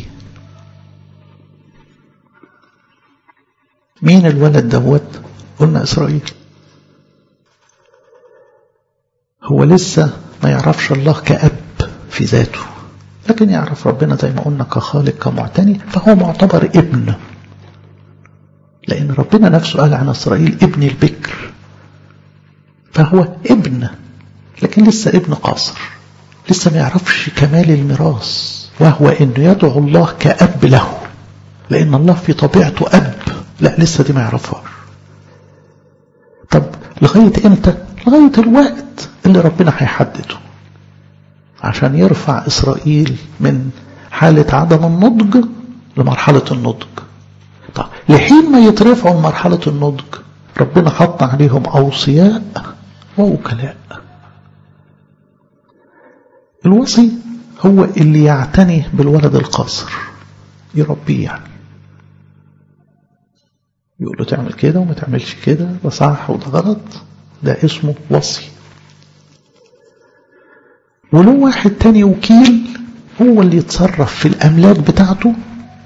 مين الولد دوت قلنا إسرائيل هو لسه ما يعرفش الله كأب في ذاته لكن يعرف ربنا زي ما قلنا كخالق كمعتني فهو معتبر ابن لأن ربنا نفسه قال عن إسرائيل ابن البكر فهو ابن لكن لسه ابن قاصر لسه ما يعرفش كمال الميراث وهو انه يدعو الله كأب له لأن الله في طبيعته أب لا لسه دي ما يعرفهاش طب لغاية امتى لغاية الوقت اللي ربنا هيحدده عشان يرفع إسرائيل من حالة عدم النضج لمرحلة النضج طب لحين ما يترفعوا مرحلة النضج ربنا حط عليهم أوصياء ووكلاء الوصي هو اللي يعتني بالولد القاصر يربيه يعني يقول له تعمل كده وما تعملش كده ده صح وده غلط ده اسمه وصي وله واحد تاني وكيل هو اللي يتصرف في الأملاك بتاعته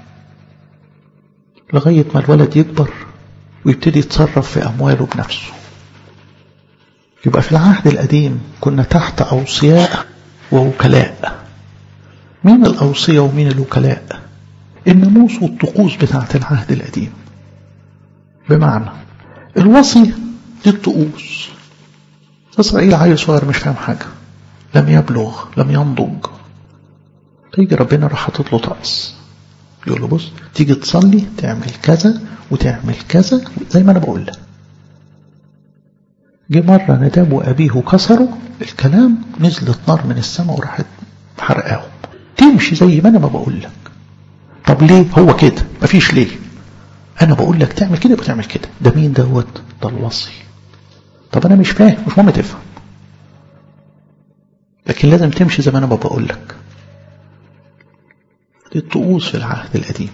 لغاية ما الولد يكبر ويبتدي يتصرف في أمواله بنفسه يبقى في العهد القديم كنا تحت أوصياء ووكلاء مين الأوصية ومين الوكلاء الناموس والطقوس بتاعت العهد القديم بمعنى الوصي دي الطقوس إسرائيل عيل صغير مش فاهم حاجة لم يبلغ لم ينضج تيجي ربنا راح حاطط له طقس يقول له بص تيجي تصلي تعمل كذا وتعمل كذا زي ما انا بقول لك جه مرة نداب وأبيه كسروا الكلام نزلت نار من السماء وراحت حرقاهم تمشي زي ما أنا ما بقول لك طب ليه هو كده مفيش ليه أنا بقول لك تعمل كده بتعمل كده ده مين دوت ده الوصي طب أنا مش فاهم مش مهم تفهم لكن لازم تمشي زي ما أنا ما بقول لك دي الطقوس في العهد القديم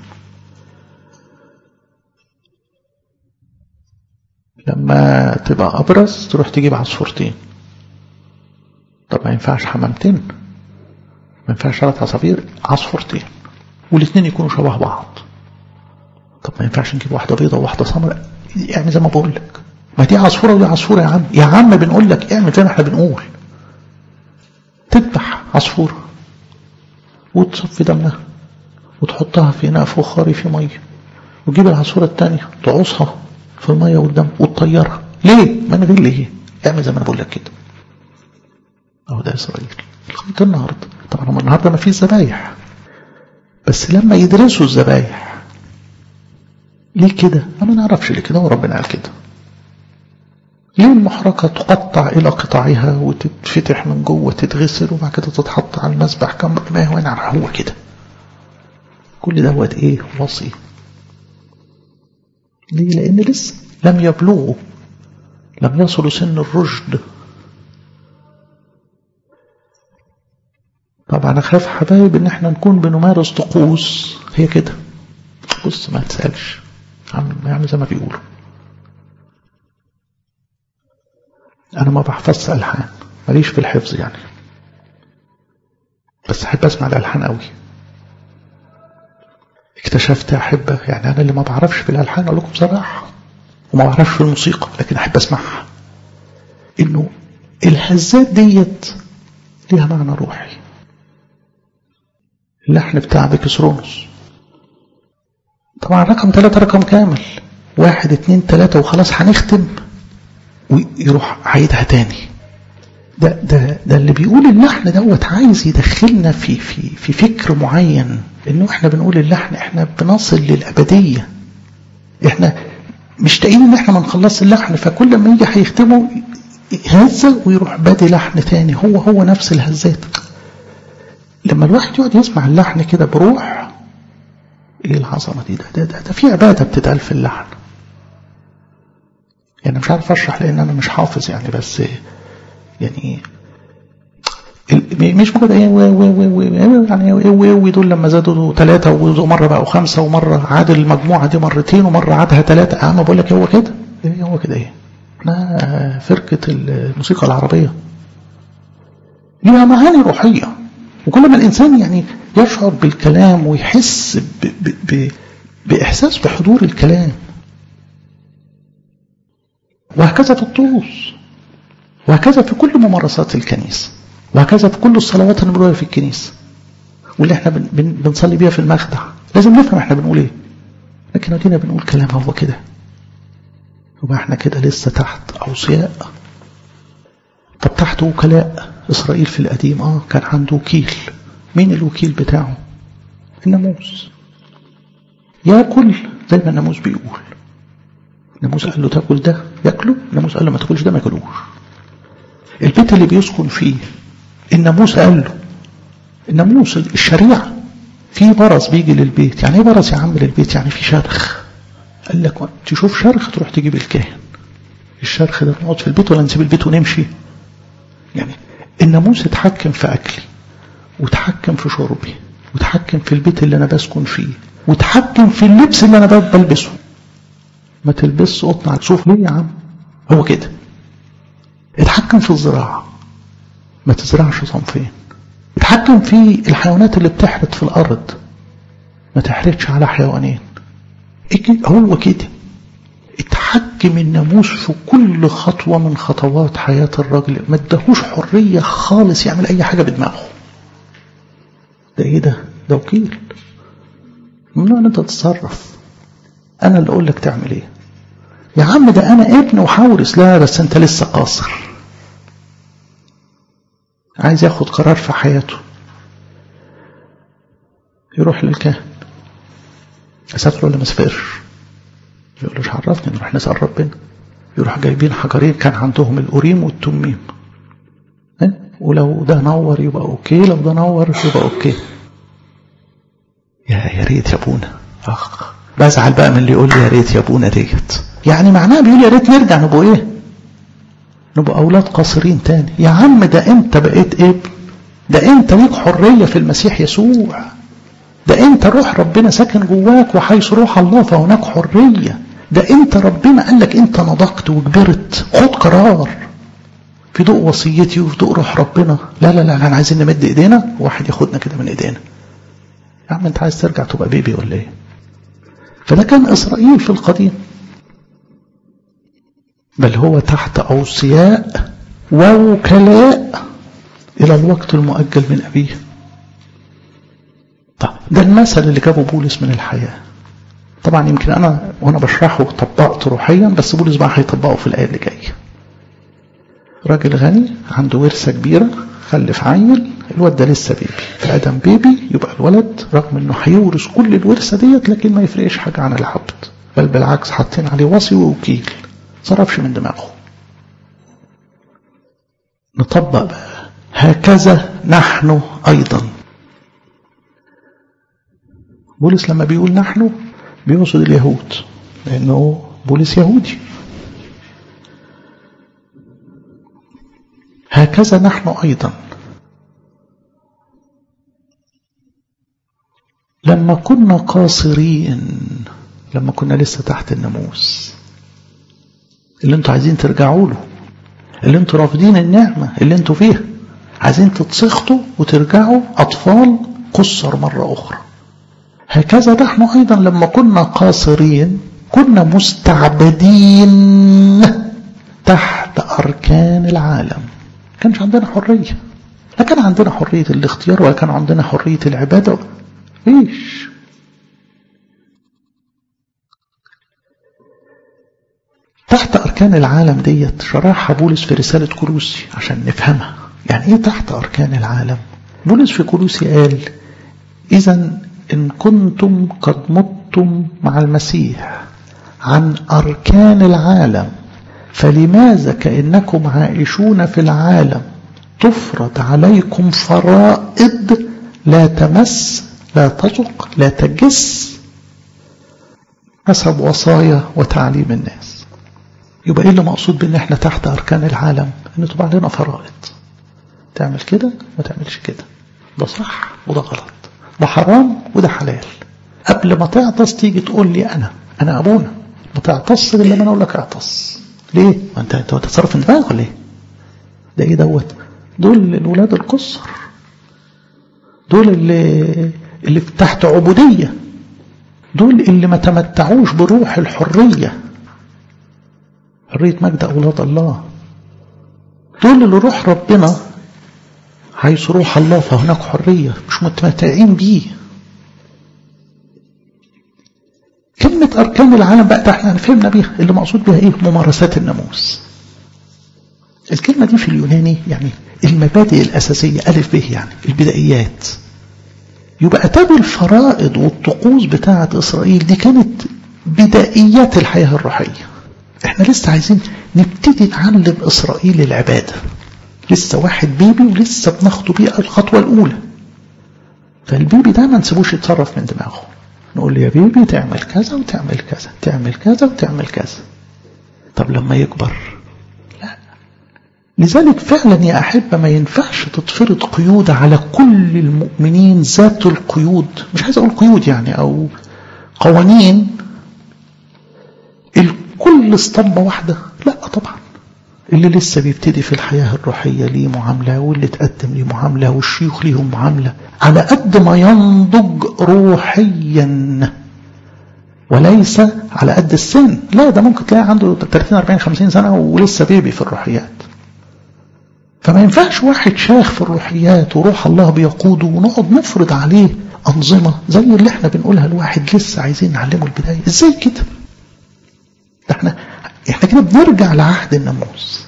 لما تبقى أبرز تروح تجيب عصفورتين طب ما ينفعش حمامتين ما ينفعش ثلاث عصافير عصفورتين والاثنين يكونوا شبه بعض طب ما ينفعش نجيب واحدة بيضة وواحدة سمراء يعني زي ما بقول لك ما دي عصفورة ودي عصفورة يا عم يا عم بنقول لك اعمل زي ما احنا بنقول تذبح عصفورة وتصفي دمها وتحطها في إناء فخاري في مية وتجيب العصفورة الثانية تعوصها في المية والدم وتطيرها ليه؟ من غير ليه؟ اعمل زي ما انا بقول لك كده اهو ده اسرائيل لغايه النهارده طبعا هم النهارده ما فيش ذبايح بس لما يدرسوا الذبايح ليه كده ما نعرفش ليه كده وربنا قال كده ليه المحرقة تقطع إلى قطعها وتتفتح من جوه تتغسل وبعد كده تتحط على المسبح كم ما هو نعرف هو كده كل دوت ايه وصي ليه لأن لسه لم يبلغوا لم يصلوا سن الرشد طبعا اخاف حبايب ان احنا نكون بنمارس طقوس هي كده بص ما تسالش يعني زي ما بيقولوا انا ما بحفظش الحان ماليش في الحفظ يعني بس احب اسمع الالحان قوي اكتشفت احب يعني انا اللي ما بعرفش في الالحان اقول لكم بصراحه وما بعرفش في الموسيقى لكن احب اسمعها انه الهزات ديت ليها معنى روحي اللحن بتاع بيكسرونوس طبعا رقم ثلاثة رقم كامل واحد اتنين تلاتة وخلاص هنختم ويروح عيدها تاني ده ده ده اللي بيقول اللحن دوت عايز يدخلنا في في في فكر معين انه احنا بنقول اللحن احنا بنصل للابديه احنا مشتاقين ان احنا ما نخلص اللحن فكل ما يجي هيختمه هزه ويروح بادي لحن تاني هو هو نفس الهزات لما الواحد يقعد يسمع اللحن كده بروح ايه العظمه دي ده ده, ده, ده في عباده بتتقال في اللحن يعني مش عارف اشرح لان انا مش حافظ يعني بس يعني مش مجرد ايه يعني ايه دول لما زادوا ثلاثة ومرة بقوا خمسة ومرة عاد المجموعة دي مرتين ومرة عادها ثلاثة أهم بقول لك هو كده ايه هو كده ايه احنا فرقة الموسيقى العربية ليها معاني روحية وكل ما الإنسان يعني يشعر بالكلام ويحس ب ب ب بإحساس بحضور الكلام وهكذا في الطقوس وهكذا في كل ممارسات الكنيسة وهكذا في كل الصلوات اللي بنقولها في الكنيسة واللي احنا بن بن بنصلي بيها في المخدع لازم نفهم احنا بنقول ايه لكن ادينا بنقول كلام هو كده يبقى احنا كده لسه تحت اوصياء طب تحت وكلاء اسرائيل في القديم اه كان عنده وكيل مين الوكيل بتاعه الناموس ياكل زي ما الناموس بيقول الناموس قال له تاكل ده ياكله الناموس قال له ما تاكلش ده ما ياكلوش البيت اللي بيسكن فيه الناموس قال له الناموس الشريعة في برص بيجي للبيت يعني ايه برص يا عم للبيت يعني في شرخ قال لك تشوف شرخ تروح تجيب الكاهن الشرخ ده نقعد في البيت ولا نسيب البيت ونمشي يعني الناموس اتحكم في أكلي وتحكم في شربي وتحكم في البيت اللي أنا بسكن فيه وتحكم في اللبس اللي أنا بلبسه ما تلبسش قطن على تشوف ليه يا عم هو كده اتحكم في الزراعة ما تزرعش صنفين اتحكم في الحيوانات اللي بتحرث في الأرض ما تحرثش على حيوانين هو كده اتحكم الناموس في كل خطوة من خطوات حياة الراجل ما ادهوش حرية خالص يعمل أي حاجة بدماغه ده ايه ده ده وكيل ممنوع ان انت تتصرف انا اللي اقول لك تعمل ايه يا عم ده انا ابن وحورس لا بس انت لسه قاصر عايز ياخد قرار في حياته يروح للكاهن اسافر ولا ما اسافرش يقول له مش عرفني نروح نسال ربنا يروح جايبين حجرين كان عندهم الأوريم والتميم ولو ده نور يبقى اوكي لو ده نور يبقى اوكي يا يا ريت يا ابونا اخ بزعل بقى من اللي يقول لي يا ريت يا ابونا ديت يعني معناها بيقول يا ريت نرجع نبقى ايه نبقى اولاد قاصرين تاني يا عم ده انت بقيت ابن ده انت ليك حرية في المسيح يسوع ده انت روح ربنا ساكن جواك وحيث روح الله فهناك حرية ده انت ربنا قال لك انت نضجت وكبرت خد قرار في ضوء وصيتي وفي ضوء روح ربنا لا لا لا احنا عايزين نمد ايدينا واحد ياخدنا كده من ايدينا يا عم انت عايز ترجع تبقى بيبي ولا ايه فده كان اسرائيل في القديم بل هو تحت اوصياء ووكلاء الى الوقت المؤجل من ابيه طب ده المثل اللي جابه بولس من الحياه طبعا يمكن انا وانا بشرحه طبقت روحيا بس بولس بقى هيطبقه في الايه اللي جايه راجل غني عنده ورثه كبيره خلف عيل الواد ده لسه بيبي فادم بيبي يبقى الولد رغم انه هيورث كل الورثه ديت لكن ما يفرقش حاجه عن العبد بل بالعكس حاطين عليه وصي ووكيل صرفش من دماغه نطبق بقى هكذا نحن أيضا بولس لما بيقول نحن بيقصد اليهود لأنه بولس يهودي هكذا نحن أيضا لما كنا قاصرين لما كنا لسه تحت الناموس اللي انتوا عايزين ترجعوا له اللي انتوا رافضين النعمة اللي انتوا فيها عايزين تتسخطوا وترجعوا أطفال قصر مرة أخرى هكذا نحن أيضا لما كنا قاصرين كنا مستعبدين تحت أركان العالم كانش عندنا حرية لا كان عندنا حرية الاختيار ولا كان عندنا حرية العبادة فيش تحت أركان العالم ديت شرحها بولس في رسالة كولوسي عشان نفهمها يعني إيه تحت أركان العالم بولس في كولوسي قال إذا إن كنتم قد متم مع المسيح عن أركان العالم فلماذا كأنكم عائشون في العالم تفرض عليكم فرائض لا تمس لا تزق لا تجس حسب وصايا وتعليم الناس يبقى ايه اللي مقصود بان احنا تحت اركان العالم ان تبقى علينا فرائض تعمل كده ما تعملش كده ده صح وده غلط ده حرام وده حلال قبل ما تعطس تيجي تقول لي انا انا ابونا ما تعطس غير لما انا اقول لك اعطس ليه ما انت انت بتتصرف من دماغك ولا ايه ده ايه دوت دول الولاد القصر دول اللي اللي تحت عبودية دول اللي ما تمتعوش بروح الحرية حرية مجد أولاد الله دول اللي روح ربنا حيث روح الله فهناك حرية مش متمتعين بيه كلمة أركان العالم بقى ده احنا فهمنا بيها اللي مقصود بها ايه ممارسات الناموس الكلمة دي في اليوناني يعني المبادئ الأساسية ألف به يعني البدائيات يبقى تابع الفرائض والطقوس بتاعة إسرائيل دي كانت بدائيات الحياة الروحية احنا لسه عايزين نبتدي نعلم إسرائيل العبادة لسه واحد بيبي ولسه بناخده بيه الخطوة الأولى فالبيبي ده ما نسيبوش يتصرف من دماغه نقول له يا بيبي تعمل كذا وتعمل كذا تعمل كذا وتعمل كذا طب لما يكبر لا لذلك فعلا يا أحبة ما ينفعش تتفرض قيود على كل المؤمنين ذات القيود مش عايز أقول قيود يعني أو قوانين الكل اسطمبة واحدة لا طبعا اللي لسه بيبتدي في الحياة الروحية ليه معاملة واللي تقدم ليه معاملة والشيوخ ليهم معاملة على قد ما ينضج روحيا وليس على قد السن لا ده ممكن تلاقي عنده 30 40 50 سنة ولسه بيبي في الروحيات فما ينفعش واحد شاخ في الروحيات وروح الله بيقوده ونقعد نفرض عليه أنظمة زي اللي احنا بنقولها لواحد لسه عايزين نعلمه البداية ازاي كده احنا احنا كده بنرجع لعهد الناموس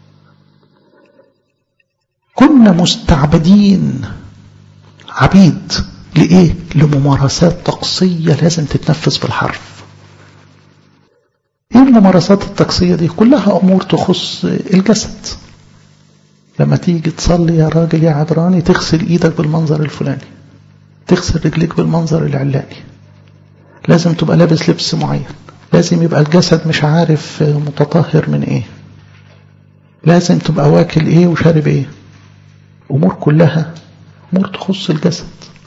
كنا مستعبدين عبيد لإيه؟ لممارسات طقسية لازم تتنفذ بالحرف ايه الممارسات الطقسية دي كلها امور تخص الجسد لما تيجي تصلي يا راجل يا عبراني تغسل ايدك بالمنظر الفلاني تغسل رجليك بالمنظر العلاني لازم تبقى لابس لبس معين لازم يبقى الجسد مش عارف متطهر من ايه لازم تبقى واكل ايه وشارب ايه امور كلها امور تخص الجسد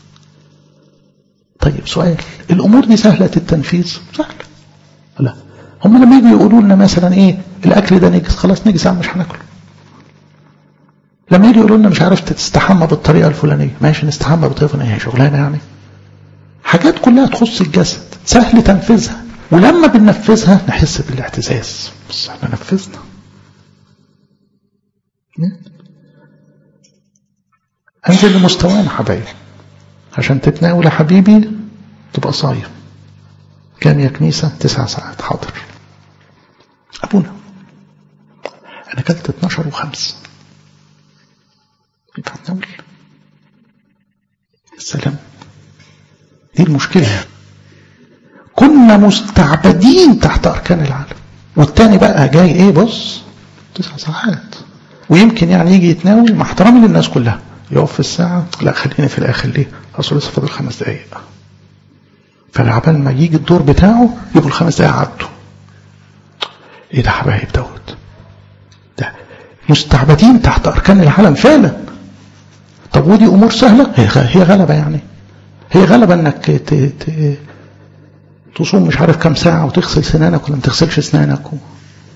طيب سؤال الامور دي سهلة التنفيذ سهلة لا هم لما يجوا يقولوا لنا مثلا ايه الاكل ده نجس خلاص نجس مش هناكله لما يجي يقولوا لنا مش عارف تستحمى بالطريقه الفلانيه ماشي نستحمى بالطريقه الفلانيه شغلانه يعني حاجات كلها تخص الجسد سهل تنفيذها ولما بننفذها نحس بالاعتزاز بس احنا نفذنا انزل لمستوانا حبايبي عشان تتناول يا حبيبي تبقى صايم كام يا كنيسة تسع ساعات حاضر أبونا أنا كلت 12 وخمس ينفع تناول السلام دي المشكلة كنا كنا مستعبدين تحت أركان العالم والتاني بقى جاي ايه بص تسع ساعات ويمكن يعني يجي يتناول مع احترامي للناس كلها يقف في الساعة لا خليني في الآخر ليه أصل لسه فاضل خمس دقايق فالعبال ما يجي الدور بتاعه يبقوا الخمس دقايق عدوا ايه ده حبايب دوت ده مستعبدين تحت أركان العالم فعلا طب ودي أمور سهلة هي هي غلبة يعني هي غلبة انك ت... ت... تصوم مش عارف كم ساعة وتغسل سنانك ولا ما تغسلش سنانك و...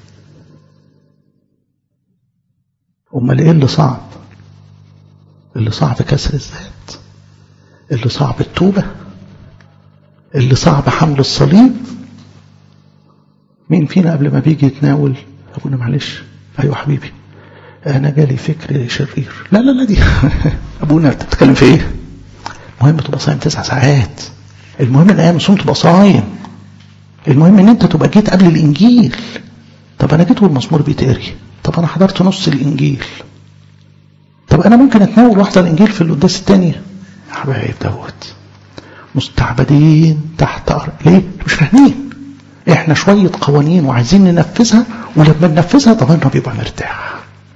امال ايه اللي صعب اللي صعب كسر الذات اللي صعب التوبة اللي صعب حمل الصليب مين فينا قبل ما بيجي يتناول ابونا معلش ايوه حبيبي انا جالي فكر شرير لا لا لا دي ابونا انت بتتكلم في ايه المهم تبقى صايم تسع ساعات المهم ان ايام الصوم تبقى صايم المهم ان انت تبقى جيت قبل الانجيل طب انا جيت والمزمور بيتقري طب انا حضرت نص الانجيل طب انا ممكن اتناول واحده الانجيل في القداس الثانيه يا حبايب دوت مستعبدين تحت أرض ليه مش فاهمين احنا شويه قوانين وعايزين ننفذها ولما ننفذها ضميرنا بيبقى مرتاح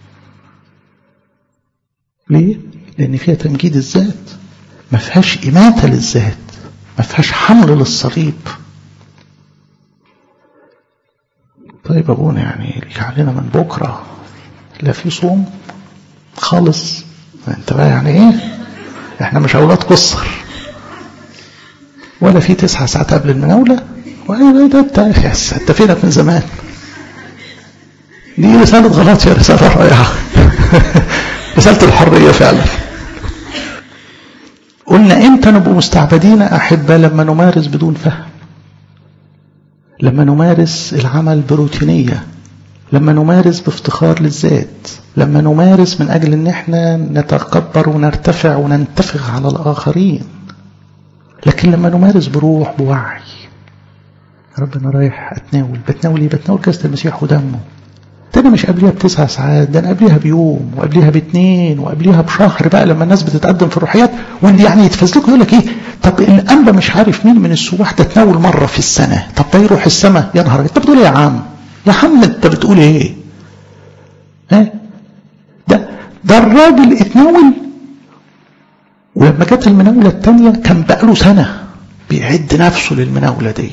ليه لان فيها تمجيد الذات ما فيهاش إماتة للذات ما فيهاش حمل للصليب طيب أبونا يعني علينا من بكرة لا في صوم خالص انت بقى يعني ايه احنا مش اولاد قصر ولا في تسعة ساعات قبل المناولة ولا ده انت انت فينك من زمان دي رسالة غلط يا رسالة رائعة رسالة الحرية فعلا قلنا امتى نبقى مستعبدين احبة لما نمارس بدون فهم لما نمارس العمل بروتينية لما نمارس بافتخار للذات لما نمارس من اجل ان احنا نتكبر ونرتفع وننتفخ على الاخرين لكن لما نمارس بروح بوعي ربنا رايح اتناول بتناول ايه بتناول كاس المسيح ودمه ده انا مش قبليها بتسع ساعات ده انا قبليها بيوم وقبليها باتنين وقبليها بشهر بقى لما الناس بتتقدم في الروحيات واللي يعني يتفز لكم يقول لك ايه طب الانبا مش عارف مين من السواح ده تناول مره في السنه طب ده يروح السماء يا نهار انت بتقول ايه يا عم يا عم انت بتقول ايه ها ده ده الراجل اتناول ولما جت المناوله الثانيه كان بقاله سنه بيعد نفسه للمناوله ديت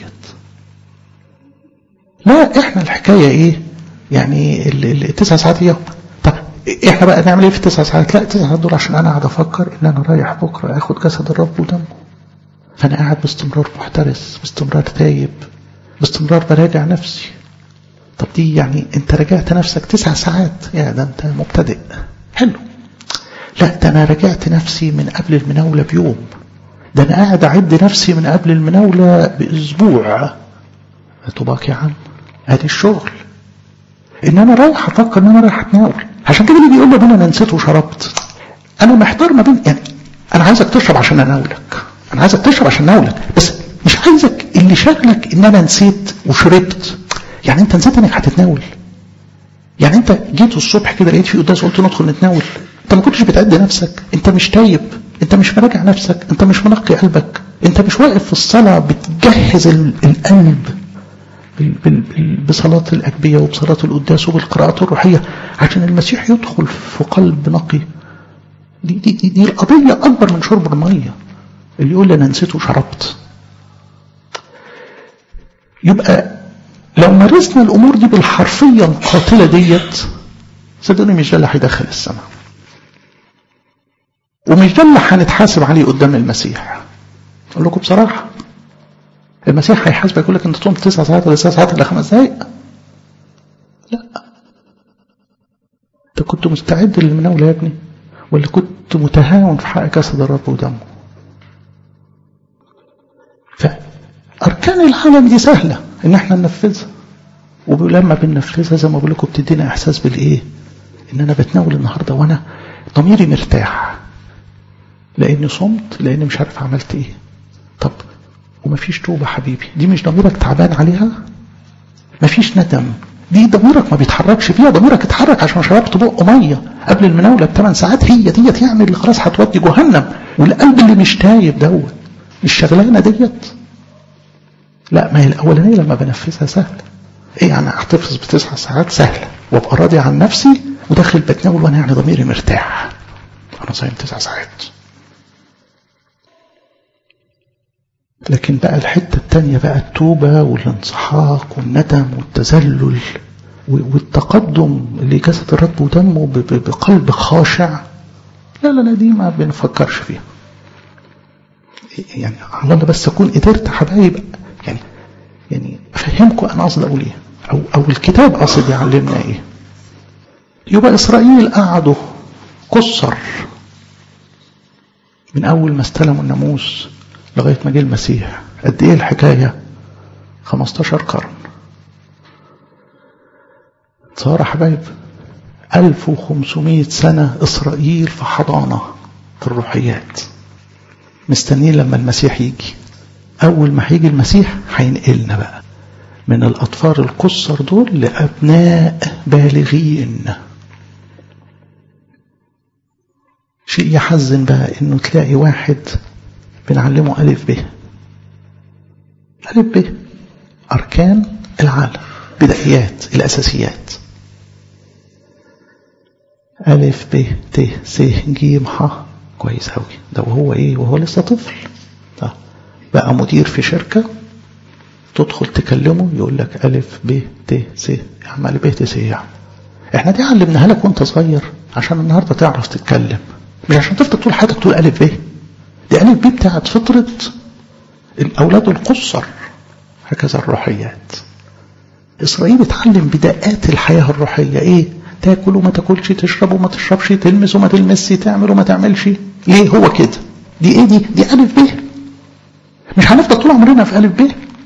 لا احنا الحكايه ايه يعني التسع ساعات يوم طب احنا بقى نعمل ايه في التسع ساعات لا التسع ساعات دول عشان انا قاعد افكر ان انا رايح بكره اخد جسد الرب ودمه فانا قاعد باستمرار محترس باستمرار تايب باستمرار براجع نفسي طب دي يعني انت راجعت نفسك تسع ساعات يا ده انت مبتدئ حلو لا ده انا راجعت نفسي من قبل المناولة بيوم ده انا قاعد اعد نفسي من قبل المناولة باسبوع طباك يا عم ادي الشغل ان انا رايح افكر ان انا رايح اتناول عشان كده اللي بيقول لي انا نسيت وشربت انا محتار ما بين يعني انا عايزك تشرب عشان اناولك انا عايزك تشرب عشان اناولك بس مش عايزك اللي شغلك ان انا نسيت وشربت يعني انت نسيت انك هتتناول يعني انت جيت الصبح كده لقيت في قداس قلت ندخل نتناول انت ما كنتش بتعد نفسك انت مش تايب انت مش مراجع نفسك انت مش منقي قلبك انت مش واقف في الصلاه بتجهز القلب بصلاة الأجبية وبصلاة القداس وبالقراءات الروحية عشان المسيح يدخل في قلب نقي دي, دي, دي, دي القضية أكبر من شرب المية اللي يقول لي أنا نسيت وشربت يبقى لو مارسنا الأمور دي بالحرفية القاتلة ديت صدقني مش ده اللي هيدخل السماء ومش ده اللي هنتحاسب عليه قدام المسيح أقول لكم بصراحة المسيح هيحاسبك يقول لك انت صمت تسع ساعات ولا تسع ساعات ولا خمس دقايق لا انت كنت مستعد للمناولة يا ابني ولا كنت متهاون في حق جسد الرب ودمه فأركان العالم دي سهلة ان احنا ننفذها ولما بننفذها زي ما بقول لكم بتدينا احساس بالايه ان انا بتناول النهارده وانا ضميري مرتاح لاني صمت لاني مش عارف عملت ايه طب ومفيش توبة حبيبي دي مش ضميرك تعبان عليها مفيش ندم دي ضميرك ما بيتحركش فيها ضميرك اتحرك عشان شربت بق ميه قبل المناوله بثمان ساعات هي ديت يعني اللي خلاص هتودي جهنم والقلب اللي مش تايب دوت مش شغلانه ديت لا ما هي الأولانية لما بنفذها سهلة إيه يعني أحتفظ بتسع ساعات سهلة وأبقى راضي عن نفسي وداخل بتناول وأنا يعني ضميري مرتاح أنا صايم تسع ساعات لكن بقى الحتة التانية بقى التوبة والانصحاق والندم والتذلل والتقدم لجسد الرب ودمه بقلب خاشع لا لا لا دي ما بنفكرش فيها يعني على الله بس اكون قدرت حبايب يعني يعني افهمكم انا قصدي اقول ايه او او الكتاب قصد يعلمنا ايه يبقى اسرائيل قعدوا قصر من اول ما استلموا الناموس لغايه ما جه المسيح قد ايه الحكايه 15 قرن تصور حبايب 1500 سنة إسرائيل في حضانة في الروحيات مستنيين لما المسيح يجي أول ما هيجي المسيح هينقلنا بقى من الأطفال القصر دول لأبناء بالغين شيء يحزن بقى إنه تلاقي واحد بنعلمه ألف ب ألف ب أركان العالم بدايات الأساسيات ألف ب ت س ج ح كويس أوي ده وهو إيه وهو لسه طفل طيب. بقى مدير في شركة تدخل تكلمه يقول لك ألف ب ت س يا عم ألف ب ت س يا عم إحنا دي علمناها لك وأنت صغير عشان النهاردة تعرف تتكلم مش عشان تفضل طول حياتك تقول ألف ب دي ألف ب بتاعت فطرة الأولاد القصر هكذا الروحيات إسرائيل اتعلم بدقات الحياة الروحية إيه تاكل وما تاكلش تشرب وما تشربش تلمس وما تلمسش تعمل وما تعملش ليه هو كده دي ايه دي دي ألف ب مش هنفضل طول عمرنا في ألف ب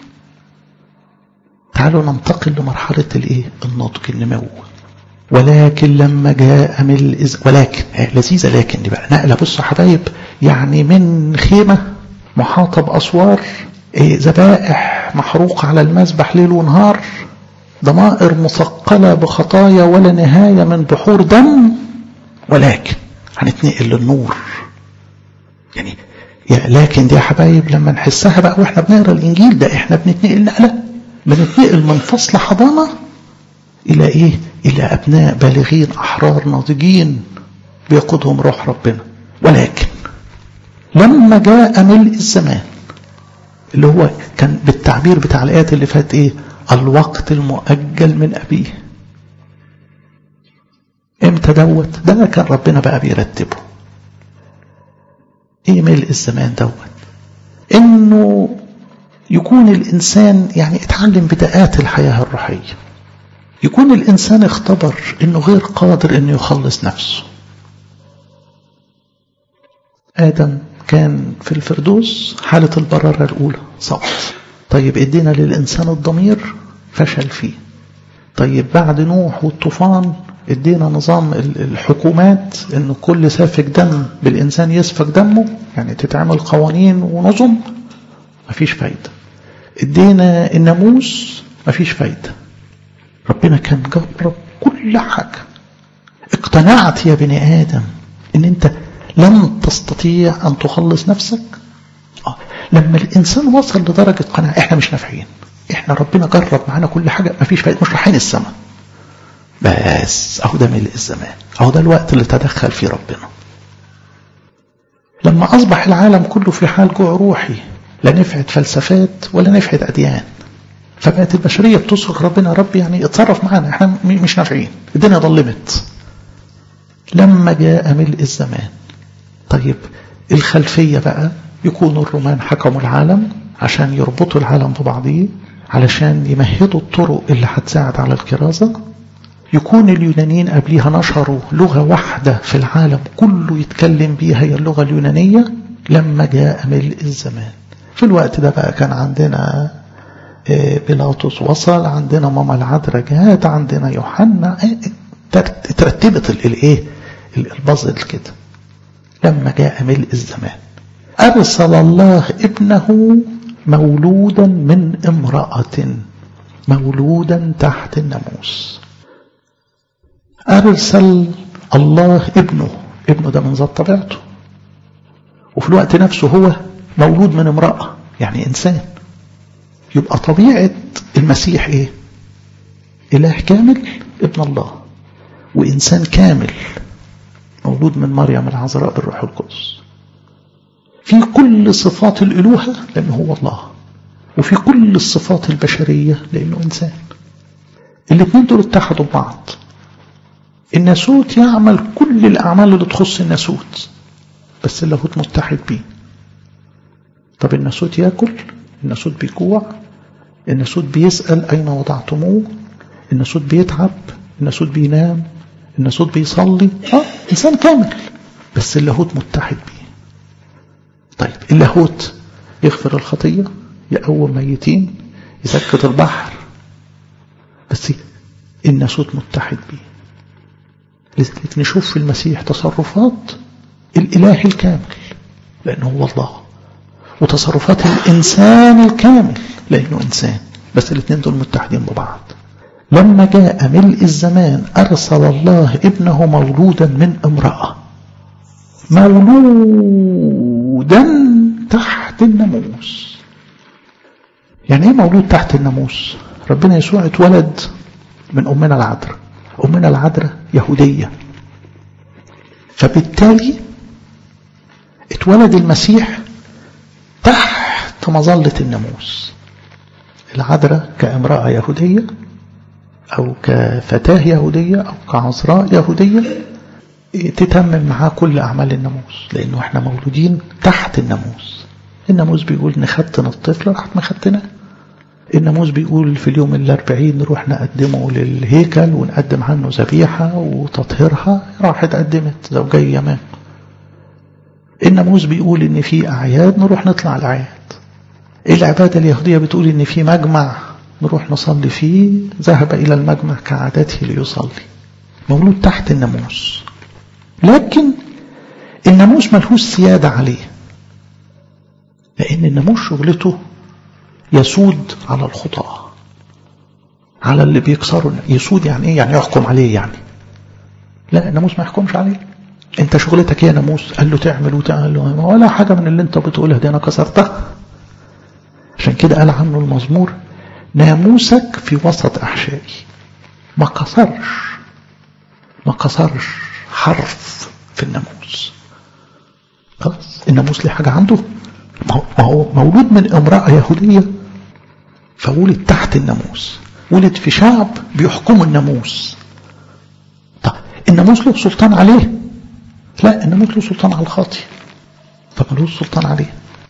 تعالوا ننتقل لمرحلة الايه النضج النمو ولكن لما جاء من الإز... ولكن لذيذة لكن دي بقى نقلة بصوا حبايب يعني من خيمة محاطة بأسوار إيه ذبائح محروقة على المذبح ليل ونهار ضمائر مثقلة بخطايا ولا نهاية من بحور دم ولكن هنتنقل للنور يعني يا لكن دي يا حبايب لما نحسها بقى واحنا بنقرا الانجيل ده احنا بنتنقل نقله بنتنقل من فصل حضانه الى ايه؟ الى ابناء بالغين احرار ناضجين بيقودهم روح ربنا ولكن لما جاء ملء الزمان اللي هو كان بالتعبير بتاع الايات اللي فات ايه؟ الوقت المؤجل من أبيه امتى دوت ده كان ربنا بقى بيرتبه ايه ملء الزمان دوت انه يكون الانسان يعني اتعلم بداءات الحياة الروحية يكون الانسان اختبر انه غير قادر انه يخلص نفسه ادم كان في الفردوس حالة البرارة الاولى سقط طيب ادينا للإنسان الضمير فشل فيه طيب بعد نوح والطوفان ادينا نظام الحكومات ان كل سافك دم بالإنسان يسفك دمه يعني تتعمل قوانين ونظم مفيش فايدة ادينا الناموس مفيش فايدة ربنا كان جرب كل حاجة اقتنعت يا بني آدم ان انت لن تستطيع ان تخلص نفسك لما الإنسان وصل لدرجة قناعة إحنا مش نافعين إحنا ربنا جرب معانا كل حاجة مفيش فايدة مش رايحين السماء بس أهو ده ملء الزمان أهو ده الوقت اللي تدخل فيه ربنا لما أصبح العالم كله في حال جوع روحي لا نفعت فلسفات ولا نفعت أديان فبقت البشرية بتصرخ ربنا رب يعني اتصرف معانا احنا مش نافعين الدنيا ظلمت لما جاء ملء الزمان طيب الخلفية بقى يكونوا الرومان حكموا العالم عشان يربطوا العالم ببعضيه علشان يمهدوا الطرق اللي هتساعد على الكرازة يكون اليونانيين قبليها نشروا لغة واحدة في العالم كله يتكلم بيها هي اللغة اليونانية لما جاء ملء الزمان في الوقت ده بقى كان عندنا بيلاطس وصل عندنا ماما العذراء جات عندنا يوحنا ترتبت الايه البازل كده لما جاء ملء الزمان أرسل الله ابنه مولودا من امرأة مولودا تحت الناموس أرسل الله ابنه ابنه ده من ذات طبيعته وفي الوقت نفسه هو مولود من امرأة يعني إنسان يبقى طبيعة المسيح ايه اله كامل ابن الله وانسان كامل مولود من مريم العذراء بالروح القدس في كل صفات الالوهه لانه هو الله وفي كل الصفات البشريه لانه انسان الاثنين دول اتحدوا ببعض الناسوت يعمل كل الاعمال اللي تخص الناسوت بس اللاهوت متحد بيه طب الناسوت ياكل الناسوت بيجوع الناسوت بيسأل أين وضعتموه الناسوت بيتعب الناسوت بينام الناسوت بيصلي اه إنسان كامل بس اللاهوت متحد بيه طيب اللاهوت يغفر الخطية يقوم ميتين يسكت البحر بس الناسوت متحد بيه لذلك نشوف في المسيح تصرفات الإله الكامل لأنه هو الله وتصرفات الإنسان الكامل لأنه إنسان بس الاثنين دول متحدين ببعض لما جاء ملء الزمان أرسل الله ابنه مولودا من امرأة مولودا تحت الناموس يعني ايه مولود تحت الناموس ربنا يسوع اتولد من أمنا العذراء أمنا العذراء يهودية فبالتالي اتولد المسيح تحت مظلة الناموس العذراء كامرأة يهودية أو كفتاة يهودية أو كعذراء يهودية تتمم معاه كل أعمال الناموس لأنه احنا مولودين تحت الناموس الناموس بيقول نختن الطفل راحت مختناه الناموس بيقول في اليوم الأربعين نروح نقدمه للهيكل ونقدم عنه ذبيحة وتطهيرها راحت قدمت زوجي يمام الناموس بيقول ان في اعياد نروح نطلع الاعياد العبادة اليهودية بتقول ان في مجمع نروح نصلي فيه ذهب الى المجمع كعادته ليصلي مولود تحت الناموس لكن الناموس ملهوش سيادة عليه لان الناموس شغلته يسود على الخطاة على اللي بيكسروا يسود يعني ايه يعني يحكم عليه يعني لا الناموس ما يحكمش عليه انت شغلتك ايه يا ناموس قال له تعمل وتعمل له ولا حاجة من اللي انت بتقولها دي انا كسرتها عشان كده قال عنه المزمور ناموسك في وسط احشائي ما كسرش ما كسرش حرف في الناموس خلاص الناموس ليه حاجة عنده ما هو مولود من امرأة يهودية فولد تحت الناموس ولد في شعب بيحكموا الناموس طب الناموس له سلطان عليه لا الناموس له سلطان على الخاطي فملوش سلطان عليه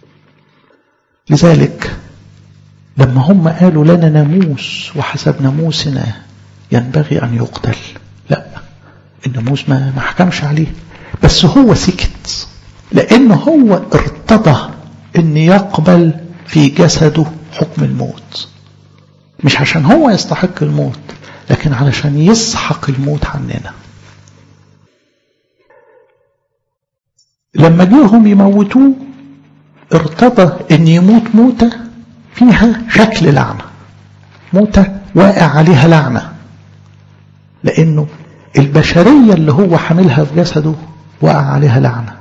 لذلك لما هم قالوا لنا ناموس وحسب ناموسنا ينبغي أن يقتل لا الناموس ما ما حكمش عليه بس هو سكت لأنه هو ارتضى أن يقبل في جسده حكم الموت مش عشان هو يستحق الموت لكن علشان يسحق الموت عننا لما جيهم يموتوه ارتضى ان يموت موتة فيها شكل لعنة موتة واقع عليها لعنة لانه البشرية اللي هو حاملها في جسده وقع عليها لعنة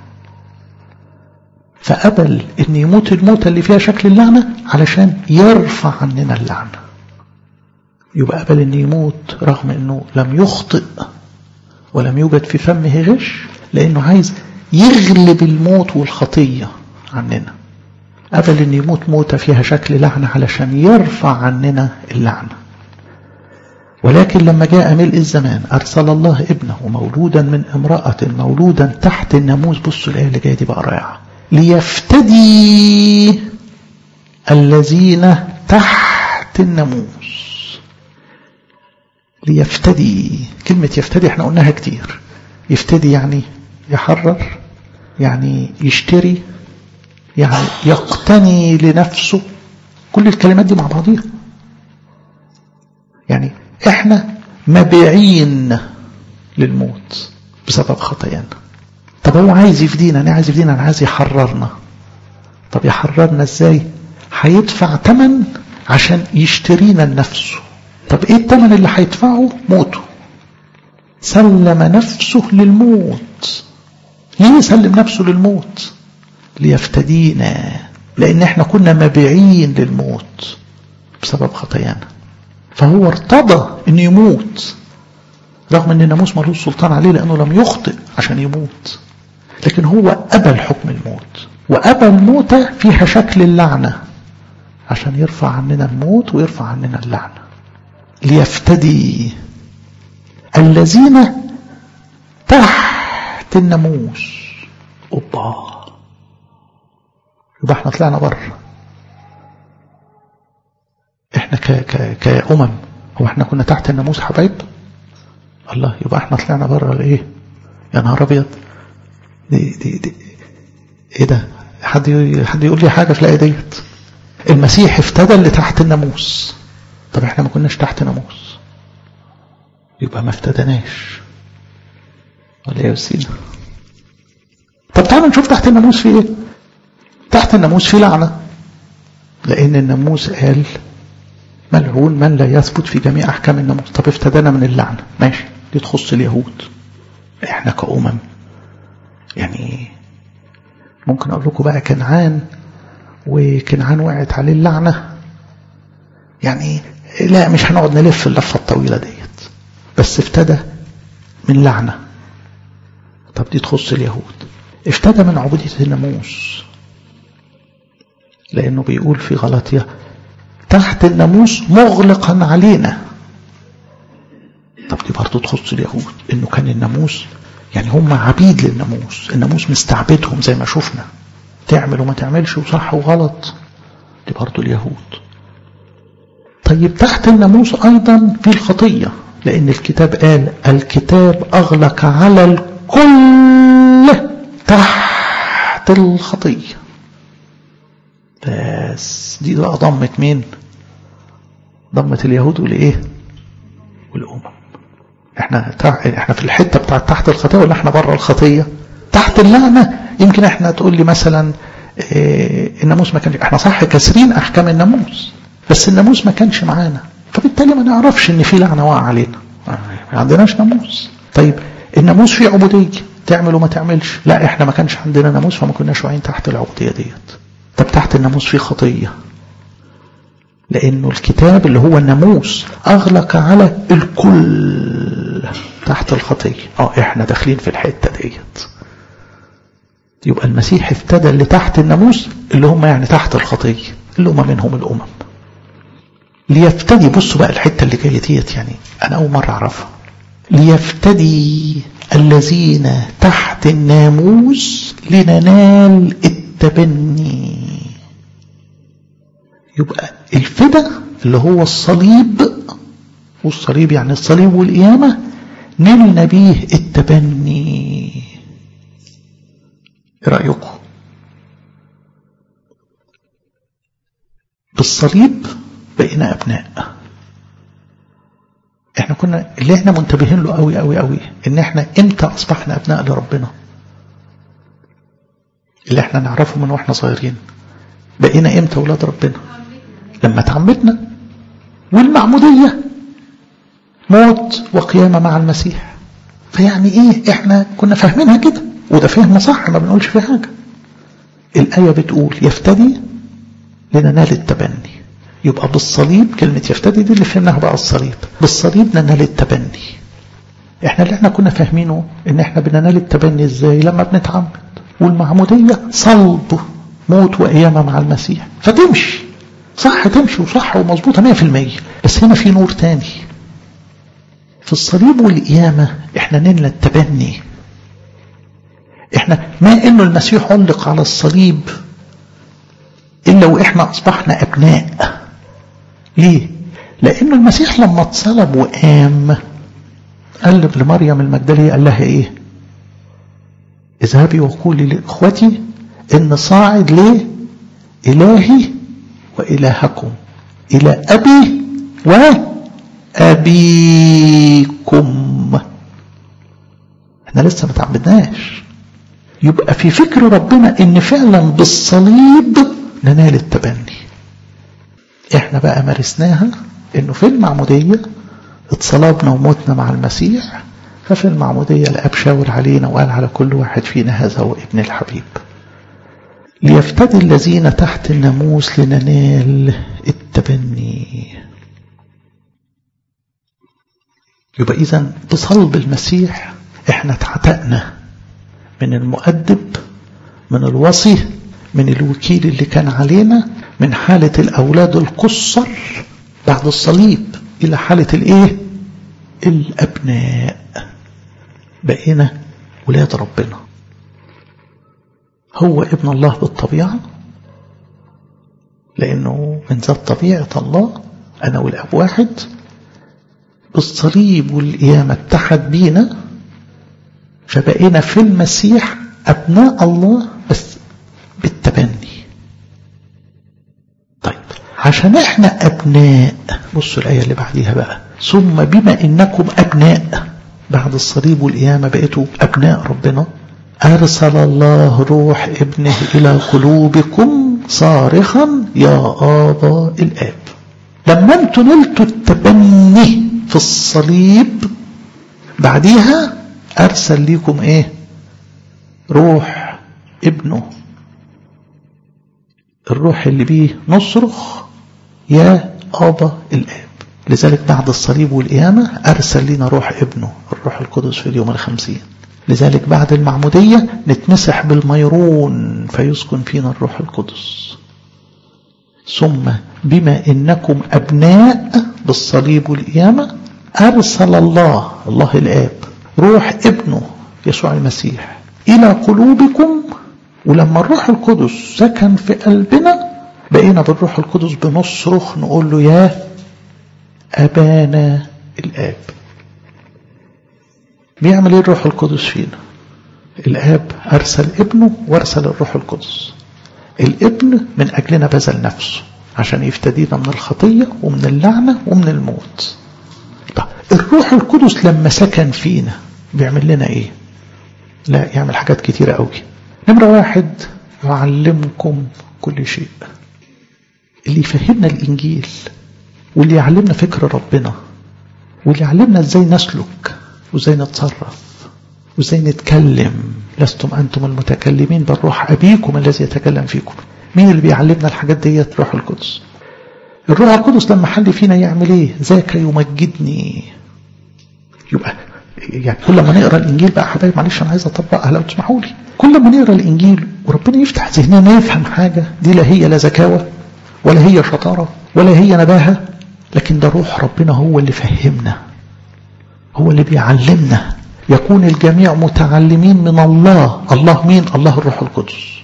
فقبل ان يموت الموتة اللي فيها شكل اللعنة علشان يرفع عننا اللعنة يبقى قبل ان يموت رغم انه لم يخطئ ولم يوجد في فمه غش لانه عايز يغلب الموت والخطية عننا قبل ان يموت موتة فيها شكل لعنة علشان يرفع عننا اللعنة ولكن لما جاء ملء الزمان أرسل الله ابنه مولودا من امرأة مولودا تحت الناموس بصوا الآية اللي جاية دي بقى رائعة ليفتدي الذين تحت الناموس ليفتدي كلمة يفتدي احنا قلناها كتير يفتدي يعني يحرر يعني يشتري يعني يقتني لنفسه كل الكلمات دي مع بعضيها يعني احنا مبيعين للموت بسبب خطايانا طب هو عايز يفدينا انا عايز يفدينا انا عايز يحررنا طب يحررنا ازاي هيدفع ثمن عشان يشترينا لنفسه طب ايه الثمن اللي هيدفعه موته سلم نفسه للموت ليه سلم نفسه للموت ليفتدينا لان احنا كنا مبيعين للموت بسبب خطايانا فهو ارتضى انه يموت رغم ان الناموس ملوش سلطان عليه لانه لم يخطئ عشان يموت لكن هو قبل حكم الموت وقبل موتة فيها شكل اللعنة عشان يرفع عننا الموت ويرفع عننا اللعنة ليفتدي الذين تحت الناموس اوبا يبقى احنا طلعنا بره احنا ك ك كأمم هو احنا كنا تحت الناموس حبايب الله يبقى احنا طلعنا بره الايه يا نهار ابيض دي دي دي ايه ده حد حد يقول لي حاجه في الايه ديت المسيح افتدى اللي تحت الناموس طب احنا ما كناش تحت ناموس يبقى ما افتدناش ولا ايه يا سيدنا طب تعالوا نشوف تحت الناموس في ايه تحت الناموس في لعنه لان الناموس قال ملعون من لا يثبت في جميع احكام الناموس طب افتدانا من اللعنه ماشي دي تخص اليهود احنا كأمم يعني ممكن اقول لكم بقى كنعان وكنعان وقعت عليه اللعنه يعني لا مش هنقعد نلف اللفه الطويله ديت بس افتدى من لعنه طب دي تخص اليهود افتدى من عبوديه الناموس لانه بيقول في غلطيه تحت الناموس مغلقا علينا طب دي برضه تخص اليهود انه كان الناموس يعني هم عبيد للناموس الناموس مستعبدهم زي ما شفنا تعمل وما تعملش وصح وغلط دي برضه اليهود طيب تحت الناموس ايضا في الخطيه لان الكتاب قال الكتاب اغلق على الكل تحت الخطيه بس دي بقى ضمت مين ضمت اليهود والايه والامم احنا احنا في الحته بتاعت تحت الخطيه ولا احنا بره الخطيه تحت اللعنه يمكن احنا تقول لي مثلا اه الناموس ما كانش احنا صح كاسرين احكام الناموس بس الناموس ما كانش معانا فبالتالي ما نعرفش ان في لعنه واقعه علينا ما عندناش ناموس طيب الناموس فيه عبوديه تعمل وما تعملش لا احنا ما كانش عندنا ناموس فما كناش واعيين تحت العبوديه ديت طب تحت الناموس فيه خطيه لانه الكتاب اللي هو الناموس اغلق على الكل تحت الخطيه اه احنا داخلين في الحته ديت يبقى المسيح افتدى اللي تحت الناموس اللي هم يعني تحت الخطيه اللي هم منهم الامم ليفتدي بصوا بقى الحته اللي جايه ديت يعني انا اول مره اعرفها ليفتدي الذين تحت الناموس لننال التبني يبقى الفدا اللي هو الصليب والصليب يعني الصليب والقيامة نلنا بيه التبني ايه رأيكم بالصليب بقينا أبناء احنا كنا اللي احنا منتبهين له قوي قوي قوي ان احنا امتى اصبحنا ابناء لربنا اللي احنا نعرفه من واحنا صغيرين بقينا امتى اولاد ربنا لما تعمدنا والمعمودية موت وقيامة مع المسيح فيعني ايه احنا كنا فاهمينها كده وده فهم صح ما بنقولش فيه حاجة الآية بتقول يفتدي لننال التبني يبقى بالصليب كلمة يفتدي دي اللي فهمناها بقى الصليب بالصليب ننال التبني احنا اللي احنا كنا فاهمينه ان احنا بننال التبني ازاي لما بنتعمد والمعمودية صلب موت وقيامة مع المسيح فتمشي صح تمشي وصح ومظبوطة مية في المية بس هنا في نور تاني في الصليب والقيامة احنا ننلى التبني احنا ما انه المسيح علق على الصليب الا واحنا اصبحنا ابناء ليه لانه المسيح لما اتصلب وقام قال لمريم المجدلية قال لها ايه اذهبي وقولي لاخوتي ان صاعد ليه الهي والهكم الى ابي وابيكم احنا لسه ما تعبدناش يبقى في فكر ربنا ان فعلا بالصليب ننال التبني احنا بقى مارسناها انه في المعمودية اتصلبنا وموتنا مع المسيح ففي المعمودية الاب شاور علينا وقال على كل واحد فينا هذا هو ابن الحبيب ليفتدي الذين تحت الناموس لننال التبني يبقى إذا بصلب المسيح احنا اتعتقنا من المؤدب من الوصي من الوكيل اللي كان علينا من حالة الأولاد القصر بعد الصليب إلى حالة الإيه؟ الأبناء بقينا ولاد ربنا هو ابن الله بالطبيعة لأنه من ذات طبيعة الله أنا والأب واحد بالصليب والقيامة اتحد بينا فبقينا في المسيح أبناء الله بس بالتبني طيب عشان احنا أبناء بصوا الآية اللي بعديها بقى ثم بما إنكم أبناء بعد الصليب والقيامة بقيتوا أبناء ربنا أرسل الله روح ابنه إلى قلوبكم صارخا يا آبا الآب لما انتوا نلتوا التبني في الصليب بعديها أرسل ليكم إيه روح ابنه الروح اللي بيه نصرخ يا آبا الآب لذلك بعد الصليب والقيامة أرسل لنا روح ابنه الروح القدس في اليوم الخمسين لذلك بعد المعمودية نتمسح بالميرون فيسكن فينا الروح القدس ثم بما إنكم أبناء بالصليب والقيامة أرسل الله الله الآب روح ابنه يسوع المسيح إلى قلوبكم ولما الروح القدس سكن في قلبنا بقينا بالروح القدس بنصرخ نقول له يا أبانا الآب بيعمل ايه الروح القدس فينا الآب أرسل ابنه وأرسل الروح القدس الابن من أجلنا بذل نفسه عشان يفتدينا من الخطية ومن اللعنة ومن الموت طيب الروح القدس لما سكن فينا بيعمل لنا ايه لا يعمل حاجات كتيرة قوي نمرة واحد يعلمكم كل شيء اللي يفهمنا الإنجيل واللي يعلمنا فكر ربنا واللي يعلمنا ازاي نسلك وازاي نتصرف وازاي نتكلم لستم أنتم المتكلمين بل روح أبيكم الذي يتكلم فيكم مين اللي بيعلمنا الحاجات ديت روح القدس الروح القدس لما حل فينا يعمل ايه ذاك يمجدني يبقى يعني كل ما نقرا الانجيل بقى حبايب معلش انا عايز اطبقها لو تسمحوا لي كل ما نقرا الانجيل وربنا يفتح ذهننا يفهم حاجه دي لا هي لا ذكاوه ولا هي شطاره ولا هي نباهه لكن ده روح ربنا هو اللي فهمنا هو اللي بيعلمنا يكون الجميع متعلمين من الله الله مين الله الروح القدس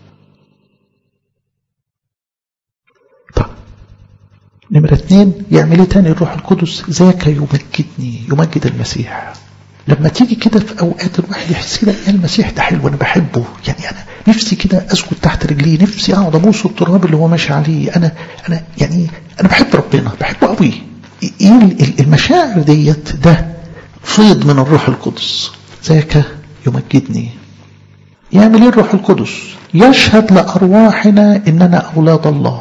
طب نمرة اتنين يعمل ايه تاني الروح القدس ذاك يمجدني يمجد المسيح لما تيجي كده في اوقات الواحد يحس كده يا المسيح ده حلو انا بحبه يعني انا نفسي كده اسجد تحت رجليه نفسي اقعد ابوس التراب اللي هو ماشي عليه انا انا يعني انا بحب ربنا بحبه قوي ايه المشاعر ديت ده فيض من الروح القدس ذاك يمجدني يعمل ايه الروح القدس يشهد لارواحنا اننا اولاد الله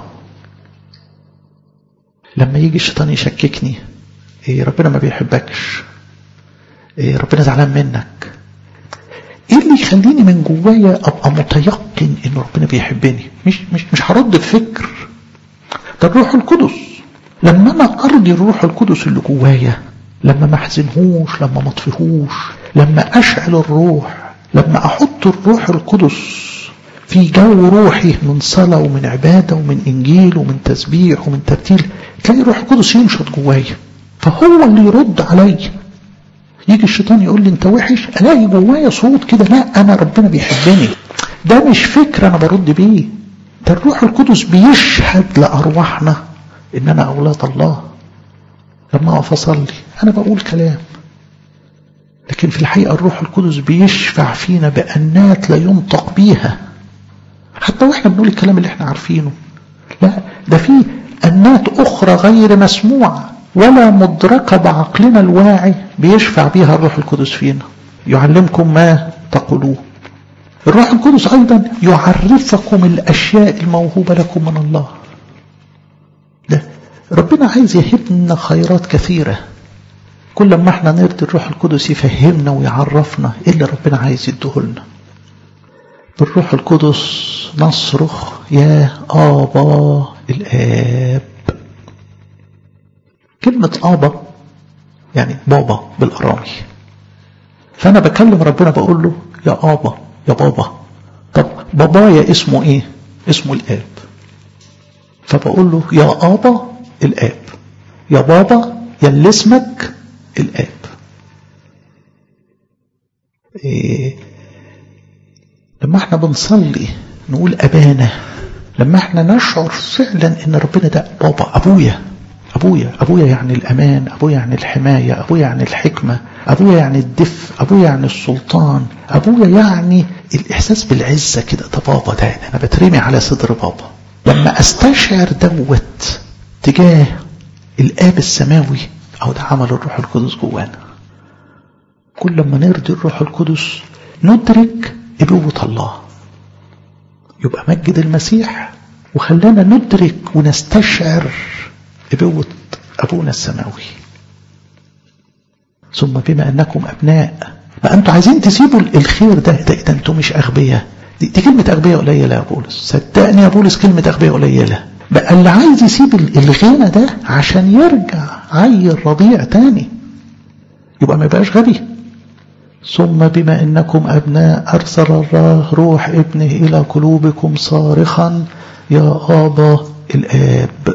لما يجي الشيطان يشككني إيه ربنا ما بيحبكش إيه ربنا زعلان منك ايه اللي يخليني من جوايا ابقى متيقن ان ربنا بيحبني مش مش مش هرد بفكر ده الروح القدس لما انا ارضي الروح القدس اللي جوايا لما ما احزنهوش لما ما اطفيهوش لما اشعل الروح لما احط الروح القدس في جو روحي من صلاة ومن عبادة ومن إنجيل ومن تسبيح ومن ترتيل تلاقي الروح القدس ينشط جوايا فهو اللي يرد عليا يجي الشيطان يقول لي انت وحش الاقي جوايا صوت كده لا انا ربنا بيحبني ده مش فكر انا برد بيه ده الروح القدس بيشهد لارواحنا ان انا اولاد الله لما اقف اصلي انا بقول كلام لكن في الحقيقه الروح القدس بيشفع فينا بانات لا ينطق بيها حتى واحنا بنقول الكلام اللي احنا عارفينه لا ده في انات اخرى غير مسموعه ولا مدركه بعقلنا الواعي بيشفع بيها الروح القدس فينا يعلمكم ما تقولوه الروح القدس ايضا يعرفكم الاشياء الموهوبه لكم من الله ده ربنا عايز يهبنا خيرات كثيره كل ما احنا نرضي الروح القدس يفهمنا ويعرفنا ايه اللي ربنا عايز يديهولنا بالروح القدس نصرخ يا آبا الآب كلمة آبا يعني بابا بالأرامي فأنا بكلم ربنا بقول له يا آبا يا بابا طب بابايا اسمه إيه اسمه الآب فبقول له يا آبا الآب يا بابا يا اللي اسمك الآب إيه لما احنا بنصلي نقول أبانا لما احنا نشعر فعلا ان ربنا ده بابا أبويا أبويا أبويا يعني الأمان أبويا يعني الحماية أبويا يعني الحكمة أبويا يعني الدفء أبويا يعني السلطان أبويا يعني الإحساس بالعزة كده ده بابا ده أنا بترمي على صدر بابا لما أستشعر دوت تجاه الآب السماوي أو ده عمل الروح القدس جوانا كل ما نرضي الروح القدس ندرك أبوة الله يبقى مجد المسيح وخلانا ندرك ونستشعر أبوة أبونا السماوي ثم بما أنكم أبناء ما أنتوا عايزين تسيبوا الخير ده ده, ده أنتوا مش أغبياء دي, دي كلمة أغبياء قليلة يا بولس صدقني يا بولس كلمة أغبياء قليلة بقى اللي عايز يسيب الغنى ده عشان يرجع عيل رضيع تاني يبقى ما يبقاش غبي ثم بما انكم ابناء ارسل الله روح ابنه الى قلوبكم صارخا يا ابا الاب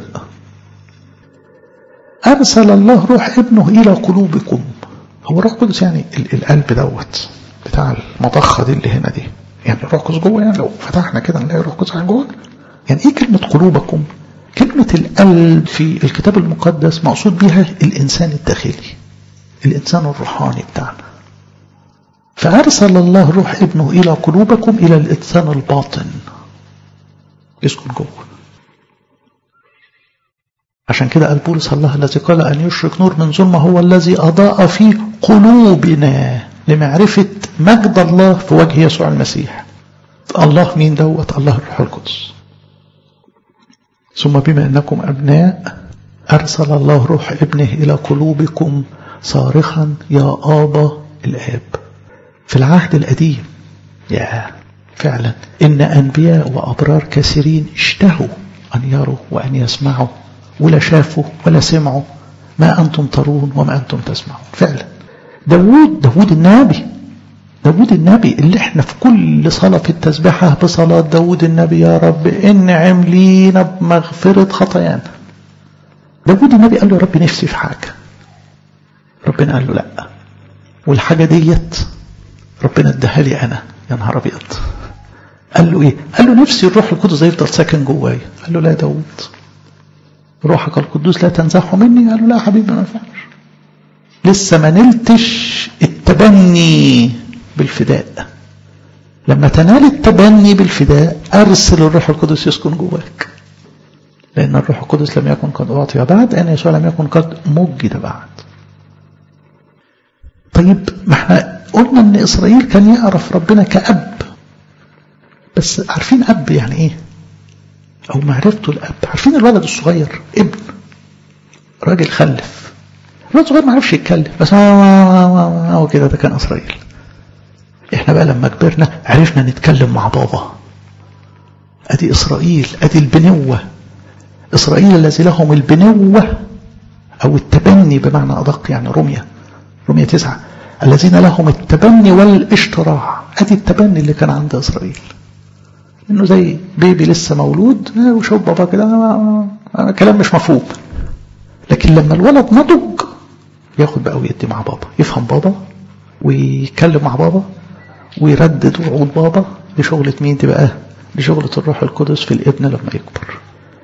ارسل الله روح ابنه الى قلوبكم هو روح قدس يعني القلب دوت بتاع المضخه دي اللي هنا دي يعني روح قدس جوه يعني لو فتحنا كده نلاقي روح قدس جوه يعني ايه كلمه قلوبكم كلمه القلب في الكتاب المقدس مقصود بها الانسان الداخلي الانسان الروحاني بتاعنا فأرسل الله روح ابنه إلى قلوبكم إلى الإنسان الباطن يسكن جوه عشان كده قال بولس الله الذي قال أن يشرك نور من ظلمة هو الذي أضاء في قلوبنا لمعرفة مجد الله في وجه يسوع المسيح الله مين دوت الله الروح القدس ثم بما أنكم أبناء أرسل الله روح ابنه إلى قلوبكم صارخا يا آبا الآب في العهد القديم يا فعلا إن أنبياء وأبرار كثيرين اشتهوا أن يروا وأن يسمعوا ولا شافوا ولا سمعوا ما أنتم ترون وما أنتم تسمعون فعلا داود داود النبي داود النبي اللي احنا في كل صلاة في التسبيحة بصلاة داود النبي يا رب انعم لينا بمغفرة خطايانا داود النبي قال له يا رب نفسي في حاجة ربنا قال له لا والحاجة ديت ربنا اداها لي انا يا نهار ابيض قال له ايه قال له نفسي الروح القدس يفضل ساكن جوايا قال له لا يا داود روحك القدوس لا تنزعه مني قال له لا يا حبيبي ما ينفعش لسه ما نلتش التبني بالفداء لما تنال التبني بالفداء ارسل الروح القدس يسكن جواك لان الروح القدس لم يكن قد اعطي بعد ان يسوع لم يكن قد مجد بعد طيب ما احنا قلنا ان اسرائيل كان يعرف ربنا كأب بس عارفين اب يعني ايه او معرفته الاب عارفين الولد الصغير ابن راجل خلف الولد الصغير ما عرفش يتكلم بس هو كده ده كان اسرائيل احنا بقى لما كبرنا عرفنا نتكلم مع بابا ادي اسرائيل ادي البنوة اسرائيل الذي لهم البنوة او التبني بمعنى ادق يعني رمية رمية تسعة الذين لهم التبني والاشتراع ادي التبني اللي كان عند اسرائيل انه زي بيبي لسه مولود وشوف بابا كده كلام مش مفهوم لكن لما الولد نضج ياخد بقى ويدي مع بابا يفهم بابا ويتكلم مع بابا ويردد وعود بابا دي شغلة مين دي بقى دي شغلة الروح القدس في الابن لما يكبر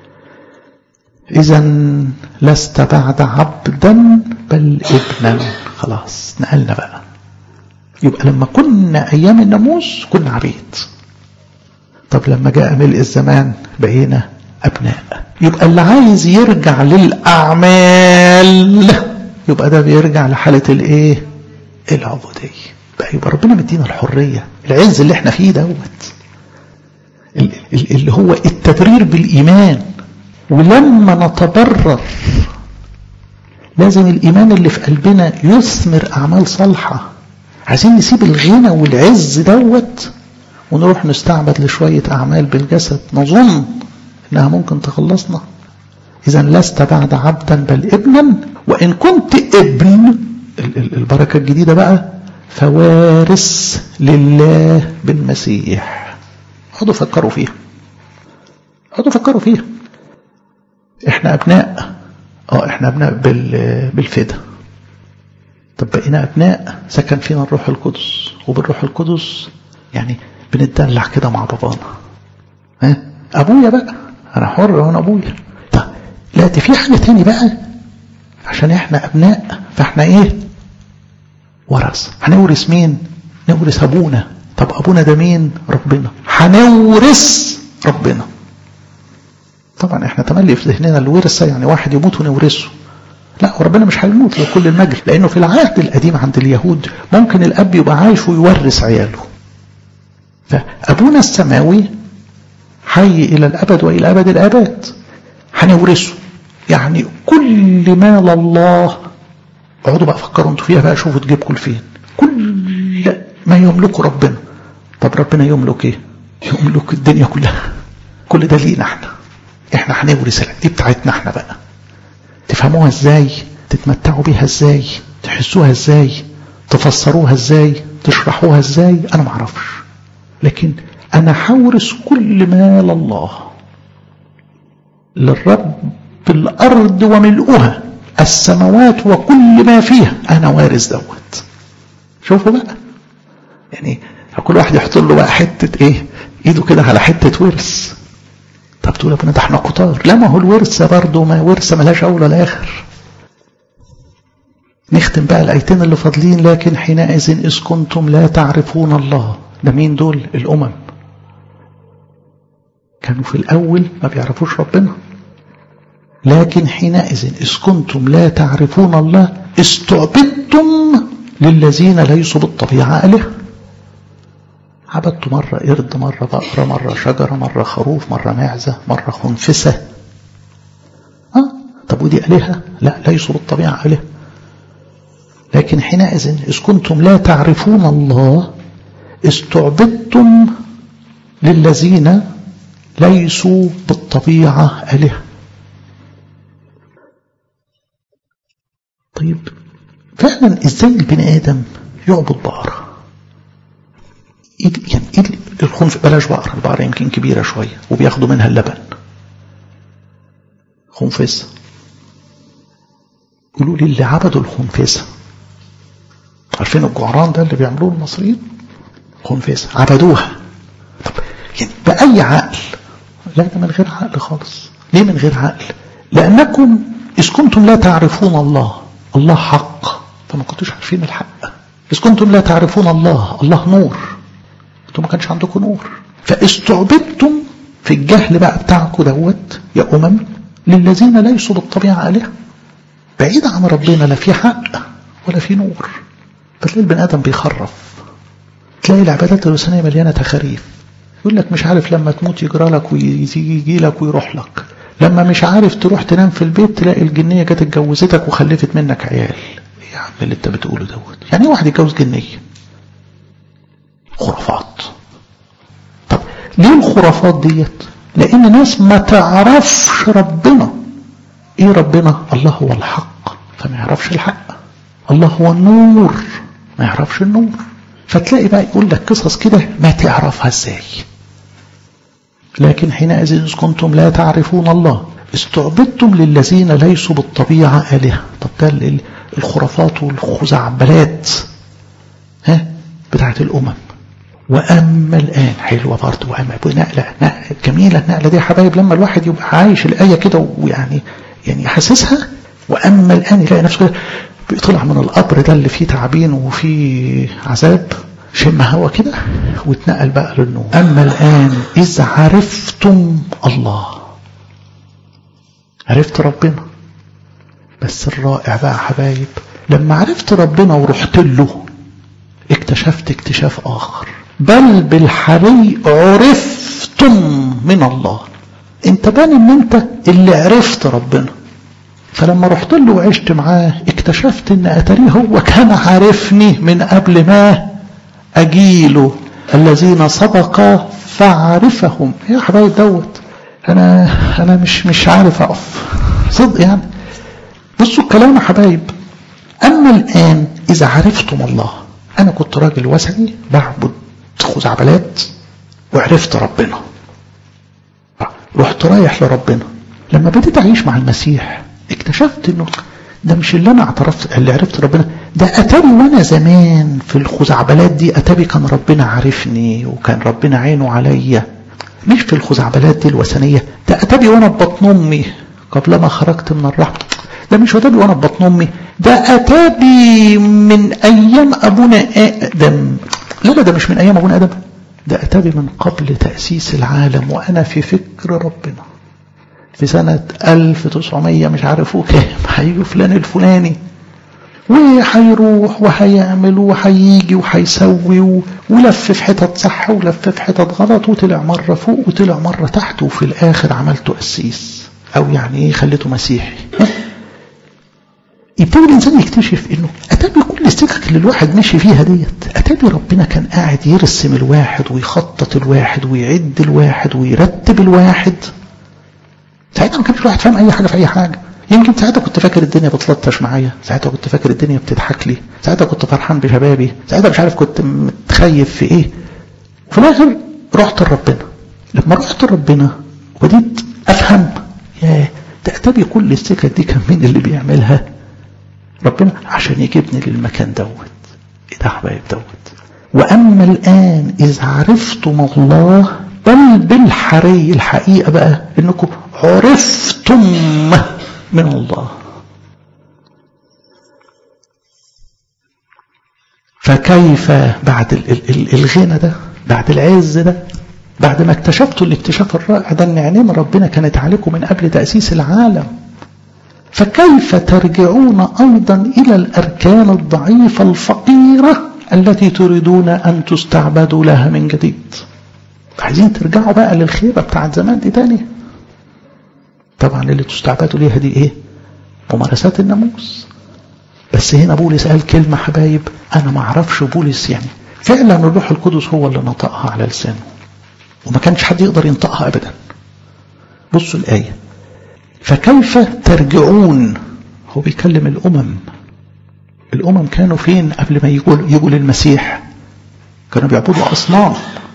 إذا لست بعد عبدا بل ابنا خلاص نقلنا بقى يبقى لما كنا أيام الناموس كنا عبيد طب لما جاء ملء الزمان بقينا أبناء يبقى اللي عايز يرجع للأعمال يبقى ده بيرجع لحالة الإيه العبودية بقى يبقى ربنا مدينا الحرية العز اللي احنا فيه دوت اللي هو التبرير بالإيمان ولما نتبرر لازم الإيمان اللي في قلبنا يثمر أعمال صالحة عايزين نسيب الغنى والعز دوت ونروح نستعبد لشوية أعمال بالجسد نظن إنها ممكن تخلصنا إذا لست بعد عبدا بل ابنا وإن كنت ابن البركة الجديدة بقى فوارث لله بالمسيح اقعدوا فكروا فيها اقعدوا فكروا فيها احنا ابناء اه احنا ابناء بال بالفدا طب بقينا ابناء سكن فينا الروح القدس وبالروح القدس يعني بنتدلع كده مع بابانا ها ابويا بقى انا حر وانا ابويا طب لا دي في حاجه تاني بقى عشان احنا ابناء فاحنا ايه ورث هنورث مين نورث ابونا طب ابونا ده مين ربنا هنورث ربنا طبعا احنا تملي في ذهننا الورثه يعني واحد يموت ونورثه لا وربنا مش هيموت لكل المجد لانه في العهد القديم عند اليهود ممكن الاب يبقى عايش ويورث عياله فابونا السماوي حي الى الابد والى ابد الاباد هنورثه يعني كل مال الله اقعدوا بقى فكروا انتوا فيها بقى شوفوا تجيبكم لفين كل ما يملكه ربنا طب ربنا يملك ايه يملك الدنيا كلها كل ده لينا احنا احنا هنورث دي بتاعتنا احنا بقى تفهموها ازاي تتمتعوا بيها ازاي تحسوها ازاي تفسروها ازاي تشرحوها ازاي انا ما اعرفش لكن انا هورث كل مال الله للرب الارض وملؤها السماوات وكل ما فيها انا وارث دوت شوفوا بقى يعني كل واحد يحط له بقى حته ايه ايده كده على حته ورث طب تقول يا ابني ده احنا كتار لا ما هو الورثه برضه ما ورثه ملهاش اول ولا اخر نختم بقى الايتين اللي فاضلين لكن حينئذ اذ كنتم لا تعرفون الله ده مين دول الامم كانوا في الاول ما بيعرفوش ربنا لكن حينئذ إذ كنتم لا تعرفون الله استعبدتم للذين ليسوا بالطبيعة آلهة عبدت مرة قرد مرة بقرة مرة شجرة مرة خروف مرة معزة مرة خنفسة أه؟ طب ودي آلهة لا ليسوا بالطبيعة آلهة لكن حينئذ إذ كنتم لا تعرفون الله استعبدتم للذين ليسوا بالطبيعة آلهة طيب فعلا ازاي البني ادم يعبد بقرة إيه يعني إيه الخنف بلاش بقرة البقرة يمكن كبيرة شوية وبياخدوا منها اللبن خنفسة يقولوا لي اللي عبدوا الخنفسة عارفين الجعران ده اللي بيعملوه المصريين خنفسة عبدوها طب يعني بأي عقل لا ده من غير عقل خالص ليه من غير عقل لأنكم إذ كنتم لا تعرفون الله الله حق فما كنتوش عارفين الحق إذ كنتم لا تعرفون الله الله نور انتم ما كانش عندكم نور فاستعبدتم في الجهل بقى بتاعكم دوت يا أمم للذين ليسوا بالطبيعة آلهة بعيد عن ربنا لا في حق ولا في نور فتلاقي البني آدم بيخرف تلاقي العبادات الوثنية مليانة تخاريف يقول لك مش عارف لما تموت يجرى لك ويجي لك ويروح لك لما مش عارف تروح تنام في البيت تلاقي الجنية جت اتجوزتك وخلفت منك عيال ايه يا عم اللي انت بتقوله دوت يعني ايه واحد يتجوز جنية خرافات طب ليه الخرافات ديت لان ناس ما تعرفش ربنا ايه ربنا الله هو الحق فما يعرفش الحق الله هو النور ما يعرفش النور فتلاقي بقى يقول لك قصص كده ما تعرفها ازاي لكن حينئذ إذ كنتم لا تعرفون الله استعبدتم للذين ليسوا بالطبيعة آلهة طب ده الخرافات والخزعبلات ها بتاعت الأمم وأما الآن حلوة برضه وأما نقلة نقلة جميلة النقلة دي يا حبايب لما الواحد يبقى عايش الآية كده ويعني يعني حاسسها وأما الآن يلاقي نفسه كده بيطلع من القبر ده اللي فيه تعابين وفيه عذاب شم هوا كده واتنقل بقى للنور أما الآن إذ عرفتم الله عرفت ربنا بس الرائع بقى يا حبايب لما عرفت ربنا ورحت له اكتشفت اكتشاف آخر بل بالحري عرفتم من الله انت بان ان انت اللي عرفت ربنا فلما رحت له وعشت معاه اكتشفت ان اتاريه هو كان عارفني من قبل ما اجيله الذين سبق فعرفهم يا حبايب دوت انا انا مش مش عارف اقف صدق يعني بصوا الكلام يا حبايب اما الان اذا عرفتم الله انا كنت راجل وثني بعبد خزعبلات وعرفت ربنا رحت رايح لربنا لما بديت اعيش مع المسيح اكتشفت انه ده مش اللي انا اعترفت اللي عرفت ربنا ده اتاري وانا زمان في الخزعبلات دي اتاري كان ربنا عارفني وكان ربنا عينه عليا مش في الخزعبلات دي الوثنيه ده اتاري وانا في بطن امي قبل ما خرجت من الرحم ده مش اتابي وانا في بطن امي ده اتابي من ايام ابونا ادم لا لا ده مش من ايام ابونا ادم ده اتابي من قبل تاسيس العالم وانا في فكر ربنا في سنة 1900 مش عارفوا كام هيجوا فلان الفلاني وهيروح وهيعمل وهيجي وهيسوي ولف في حتت صح ولف في حتت غلط وطلع مرة فوق وطلع مرة تحت وفي الآخر عملته قسيس أو يعني إيه خليته مسيحي يبتدي الإنسان يكتشف إنه أتابي كل السكك اللي الواحد مشي فيها ديت أتابي ربنا كان قاعد يرسم الواحد ويخطط الواحد ويعد الواحد ويرتب الواحد ساعتها ما كانش الواحد فاهم اي حاجه في اي حاجه يمكن ساعتها كنت فاكر الدنيا بتلطش معايا ساعتها كنت فاكر الدنيا بتضحك لي ساعتها كنت فرحان بشبابي ساعتها مش عارف كنت متخيف في ايه في الاخر رحت لربنا لما رحت لربنا وبديت افهم يا ده اتابي كل السكك دي كان مين اللي بيعملها ربنا عشان يجيبني للمكان دوت ايه ده حبايب دوت واما الان اذ عرفتم الله بل بالحري الحقيقة بقى انكم عرفتم من الله فكيف بعد الغنى ده بعد العز ده بعد ما اكتشفتوا الاكتشاف الرائع ده ان نعم ربنا كانت عليكم من قبل تأسيس العالم فكيف ترجعون ايضا الى الاركان الضعيفة الفقيرة التي تريدون ان تستعبدوا لها من جديد عايزين ترجعوا بقى للخيبة بتاعت زمان دي تاني طبعا اللي تستعبدوا ليها دي ايه ممارسات الناموس بس هنا بولس قال كلمة حبايب انا ما اعرفش بولس يعني فعلا الروح القدس هو اللي نطقها على لسانه وما كانش حد يقدر ينطقها ابدا بصوا الآية فكيف ترجعون هو بيكلم الأمم الأمم كانوا فين قبل ما يجوا, يجوا للمسيح كانوا بيعبدوا أصنام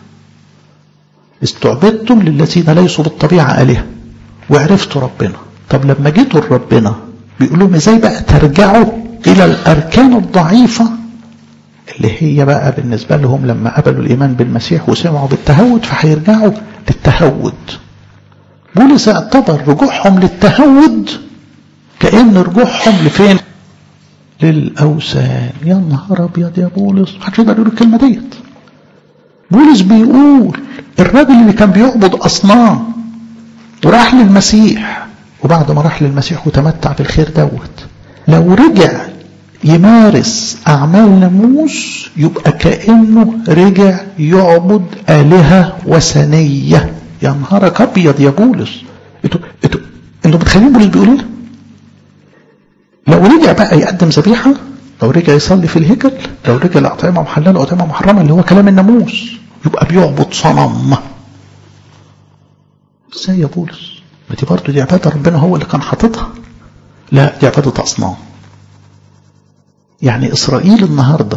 استعبدتم للذين ليسوا بالطبيعة آلهة وعرفتوا ربنا طب لما جيتوا لربنا بيقول لهم ازاي بقى ترجعوا إلى الأركان الضعيفة اللي هي بقى بالنسبة لهم لما قبلوا الإيمان بالمسيح وسمعوا بالتهود فهيرجعوا للتهود بولس اعتبر رجوعهم للتهود كأن رجوعهم لفين للأوثان يا نهار أبيض يا بولس محدش يقدر يقول الكلمة ديت بولس بيقول الراجل اللي كان بيعبد أصنام وراح للمسيح وبعد ما راح للمسيح وتمتع بالخير دوت لو رجع يمارس أعمال ناموس يبقى كأنه رجع يعبد آلهة وثنية يا نهارك أبيض يا بولس انتوا انتوا انتوا متخيلين بولس بيقول ايه؟ لو رجع بقى يقدم ذبيحة لو رجع يصلي في الهيكل لو رجع لأطعمة محللة وأطعمة محرمة اللي هو كلام الناموس يبقى بيعبد صنم ازاي يا بولس ما دي برضه دي عبادة ربنا هو اللي كان حاططها لا دي عبادة أصنام يعني إسرائيل النهاردة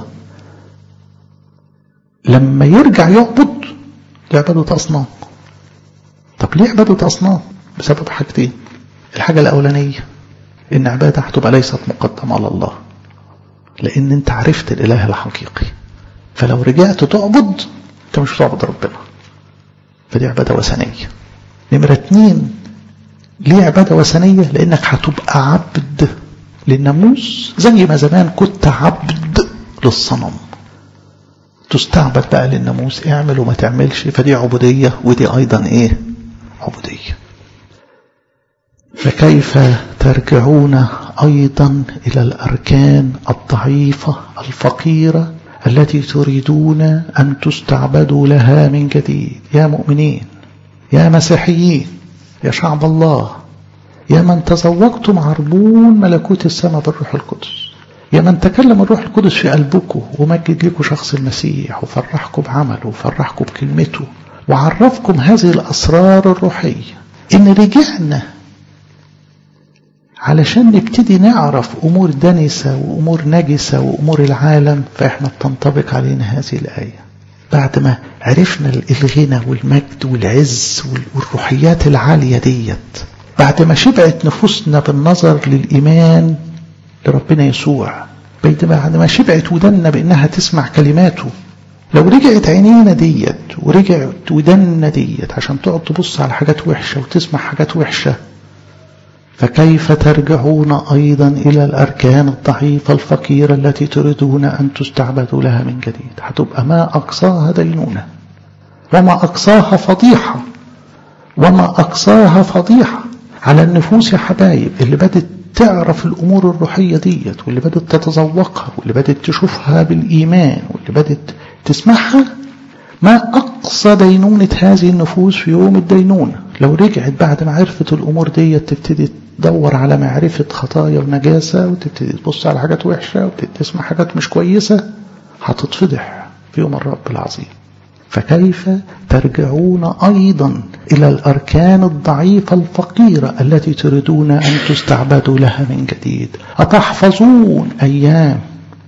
لما يرجع يعبد دي عبادة أصنام طب ليه عبادة أصنام بسبب حاجتين الحاجة الأولانية إن عبادة هتبقى ليست مقدمة على الله لأن أنت عرفت الإله الحقيقي فلو رجعت تعبد أنت مش هتعبد ربنا فدي عبادة وثنية نمرة اتنين ليه عبادة وثنية لأنك هتبقى عبد للناموس زي ما زمان كنت عبد للصنم تستعبد بقى للناموس اعمل وما تعملش فدي عبودية ودي أيضا إيه عبودية فكيف ترجعون أيضا إلى الأركان الضعيفة الفقيرة التي تريدون أن تستعبدوا لها من جديد يا مؤمنين يا مسيحيين يا شعب الله يا من تزوجتم عربون ملكوت السماء بالروح القدس يا من تكلم الروح القدس في قلبكم ومجد لكم شخص المسيح وفرحكم بعمله وفرحكم بكلمته وعرفكم هذه الأسرار الروحية إن رجعنا علشان نبتدي نعرف أمور دنسة وأمور نجسة وأمور العالم فإحنا بتنطبق علينا هذه الآية بعد ما عرفنا الغنى والمجد والعز والروحيات العالية ديت بعد ما شبعت نفوسنا بالنظر للإيمان لربنا يسوع بعد ما شبعت ودنا بأنها تسمع كلماته لو رجعت عينينا ديت ورجعت ودنا ديت عشان تقعد تبص على حاجات وحشة وتسمع حاجات وحشة فكيف ترجعون أيضا إلى الأركان الضعيفة الفقيرة التي تريدون أن تستعبدوا لها من جديد هتبقى ما أقصاها دينونة وما أقصاها فضيحة وما أقصاها فضيحة على النفوس يا حبايب اللي بدت تعرف الأمور الروحية ديت واللي بدت تتذوقها واللي بدت تشوفها بالإيمان واللي بدت تسمعها ما أقصى دينونة هذه النفوس في يوم الدينونة لو رجعت بعد ما عرفت الأمور ديت تبتدي تدور على معرفة خطايا ونجاسة وتبتدي تبص على حاجات وحشة وتبتدي تسمع حاجات مش كويسة هتتفضح في يوم الرب العظيم فكيف ترجعون أيضا إلى الأركان الضعيفة الفقيرة التي تريدون أن تستعبدوا لها من جديد أتحفظون أيام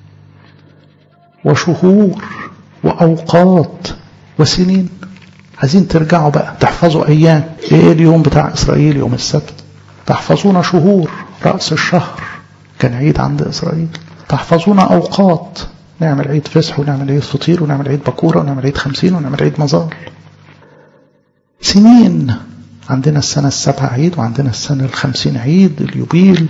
وشهور وأوقات وسنين عايزين ترجعوا بقى تحفظوا أيام إيه اليوم بتاع إسرائيل يوم السبت تحفظون شهور رأس الشهر كان عيد عند إسرائيل تحفظون أوقات نعمل عيد فسح ونعمل عيد فطير ونعمل عيد بكورة ونعمل عيد خمسين ونعمل عيد مزار سنين عندنا السنة السبعة عيد وعندنا السنة الخمسين عيد اليوبيل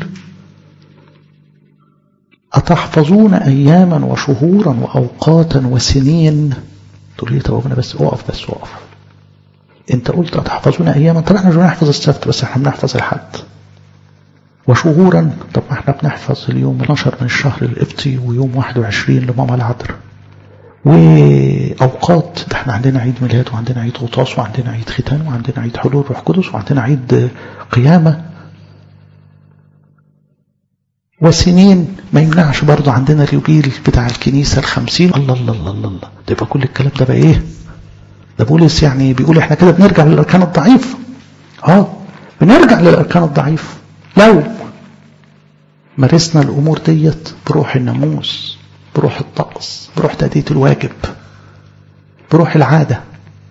أتحفظون أياما وشهورا وأوقاتا وسنين تقول لي طب بس اقف بس اقف انت قلت أتحفظون أياما طب احنا مش بنحفظ السبت بس احنا بنحفظ الحد وشهورا طب ما احنا بنحفظ اليوم 12 من الشهر القبطي ويوم 21 لماما العذراء وأوقات ده احنا عندنا عيد ميلاد وعندنا عيد غطاس وعندنا عيد ختان وعندنا عيد حلول روح قدس وعندنا عيد قيامة وسنين ما يمنعش برضه عندنا اليوبيل بتاع الكنيسة الخمسين الله الله الله الله الله ده يبقى كل الكلام ده بقى ايه ده بولس يعني بيقول احنا كده بنرجع للأركان الضعيفة اه بنرجع للأركان الضعيفة لو مارسنا الأمور ديت بروح الناموس بروح الطقس بروح تأدية الواجب بروح العادة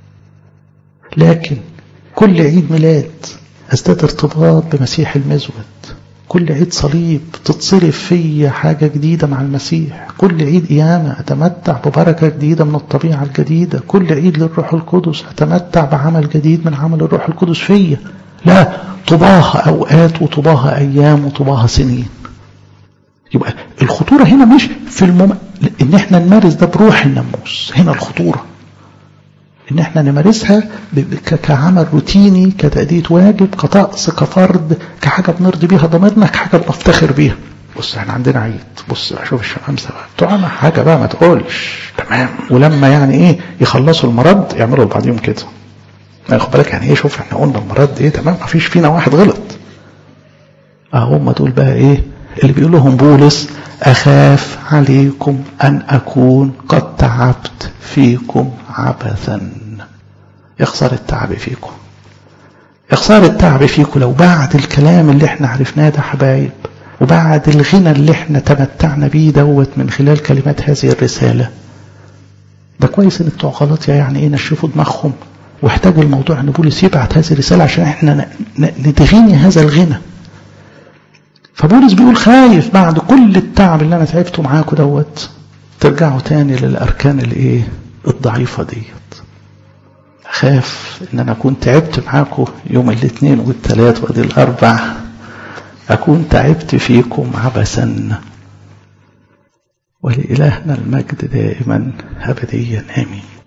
لكن كل عيد ميلاد أزداد ارتباط بمسيح المزود كل عيد صليب تتصرف فيا حاجة جديدة مع المسيح كل عيد قيامة أتمتع ببركة جديدة من الطبيعة الجديدة كل عيد للروح القدس أتمتع بعمل جديد من عمل الروح القدس فيا لا طباها أوقات وطباها أيام وطباها سنين يبقى الخطورة هنا مش في المم... ان احنا نمارس ده بروح الناموس هنا الخطورة ان احنا نمارسها ب... ك... كعمل روتيني كتأدية واجب كطقس كفرد كحاجة بنرضي بيها ضميرنا كحاجة بنفتخر بيها بص احنا عندنا عيد بص شوف الشمامسة بقى بتوعنا حاجة بقى ما تقولش تمام ولما يعني ايه يخلصوا المرض يعملوا لبعضهم كده خد بالك يعني ايه شوف احنا قلنا المرض ايه تمام ما فيش فينا واحد غلط اه هم دول بقى ايه اللي بيقول لهم بولس أخاف عليكم أن أكون قد تعبت فيكم عبثا يخسر التعب فيكم يخسر التعب فيكم لو بعد الكلام اللي احنا عرفناه ده حبايب وبعد الغنى اللي احنا تمتعنا بيه دوت من خلال كلمات هذه الرسالة ده كويس ان بتوع غلطيا يعني ايه نشفوا دماغهم واحتاجوا الموضوع ان بولس يبعت هذه الرسالة عشان احنا ندغيني هذا الغنى فبولس بيقول خايف بعد كل التعب اللي انا تعبته معاكم دوت ترجعوا تاني للاركان الايه الضعيفه ديت خاف ان انا اكون تعبت معاكم يوم الاثنين والثلاث وادي الاربع اكون تعبت فيكم عبثا ولإلهنا المجد دائما أبديا آمين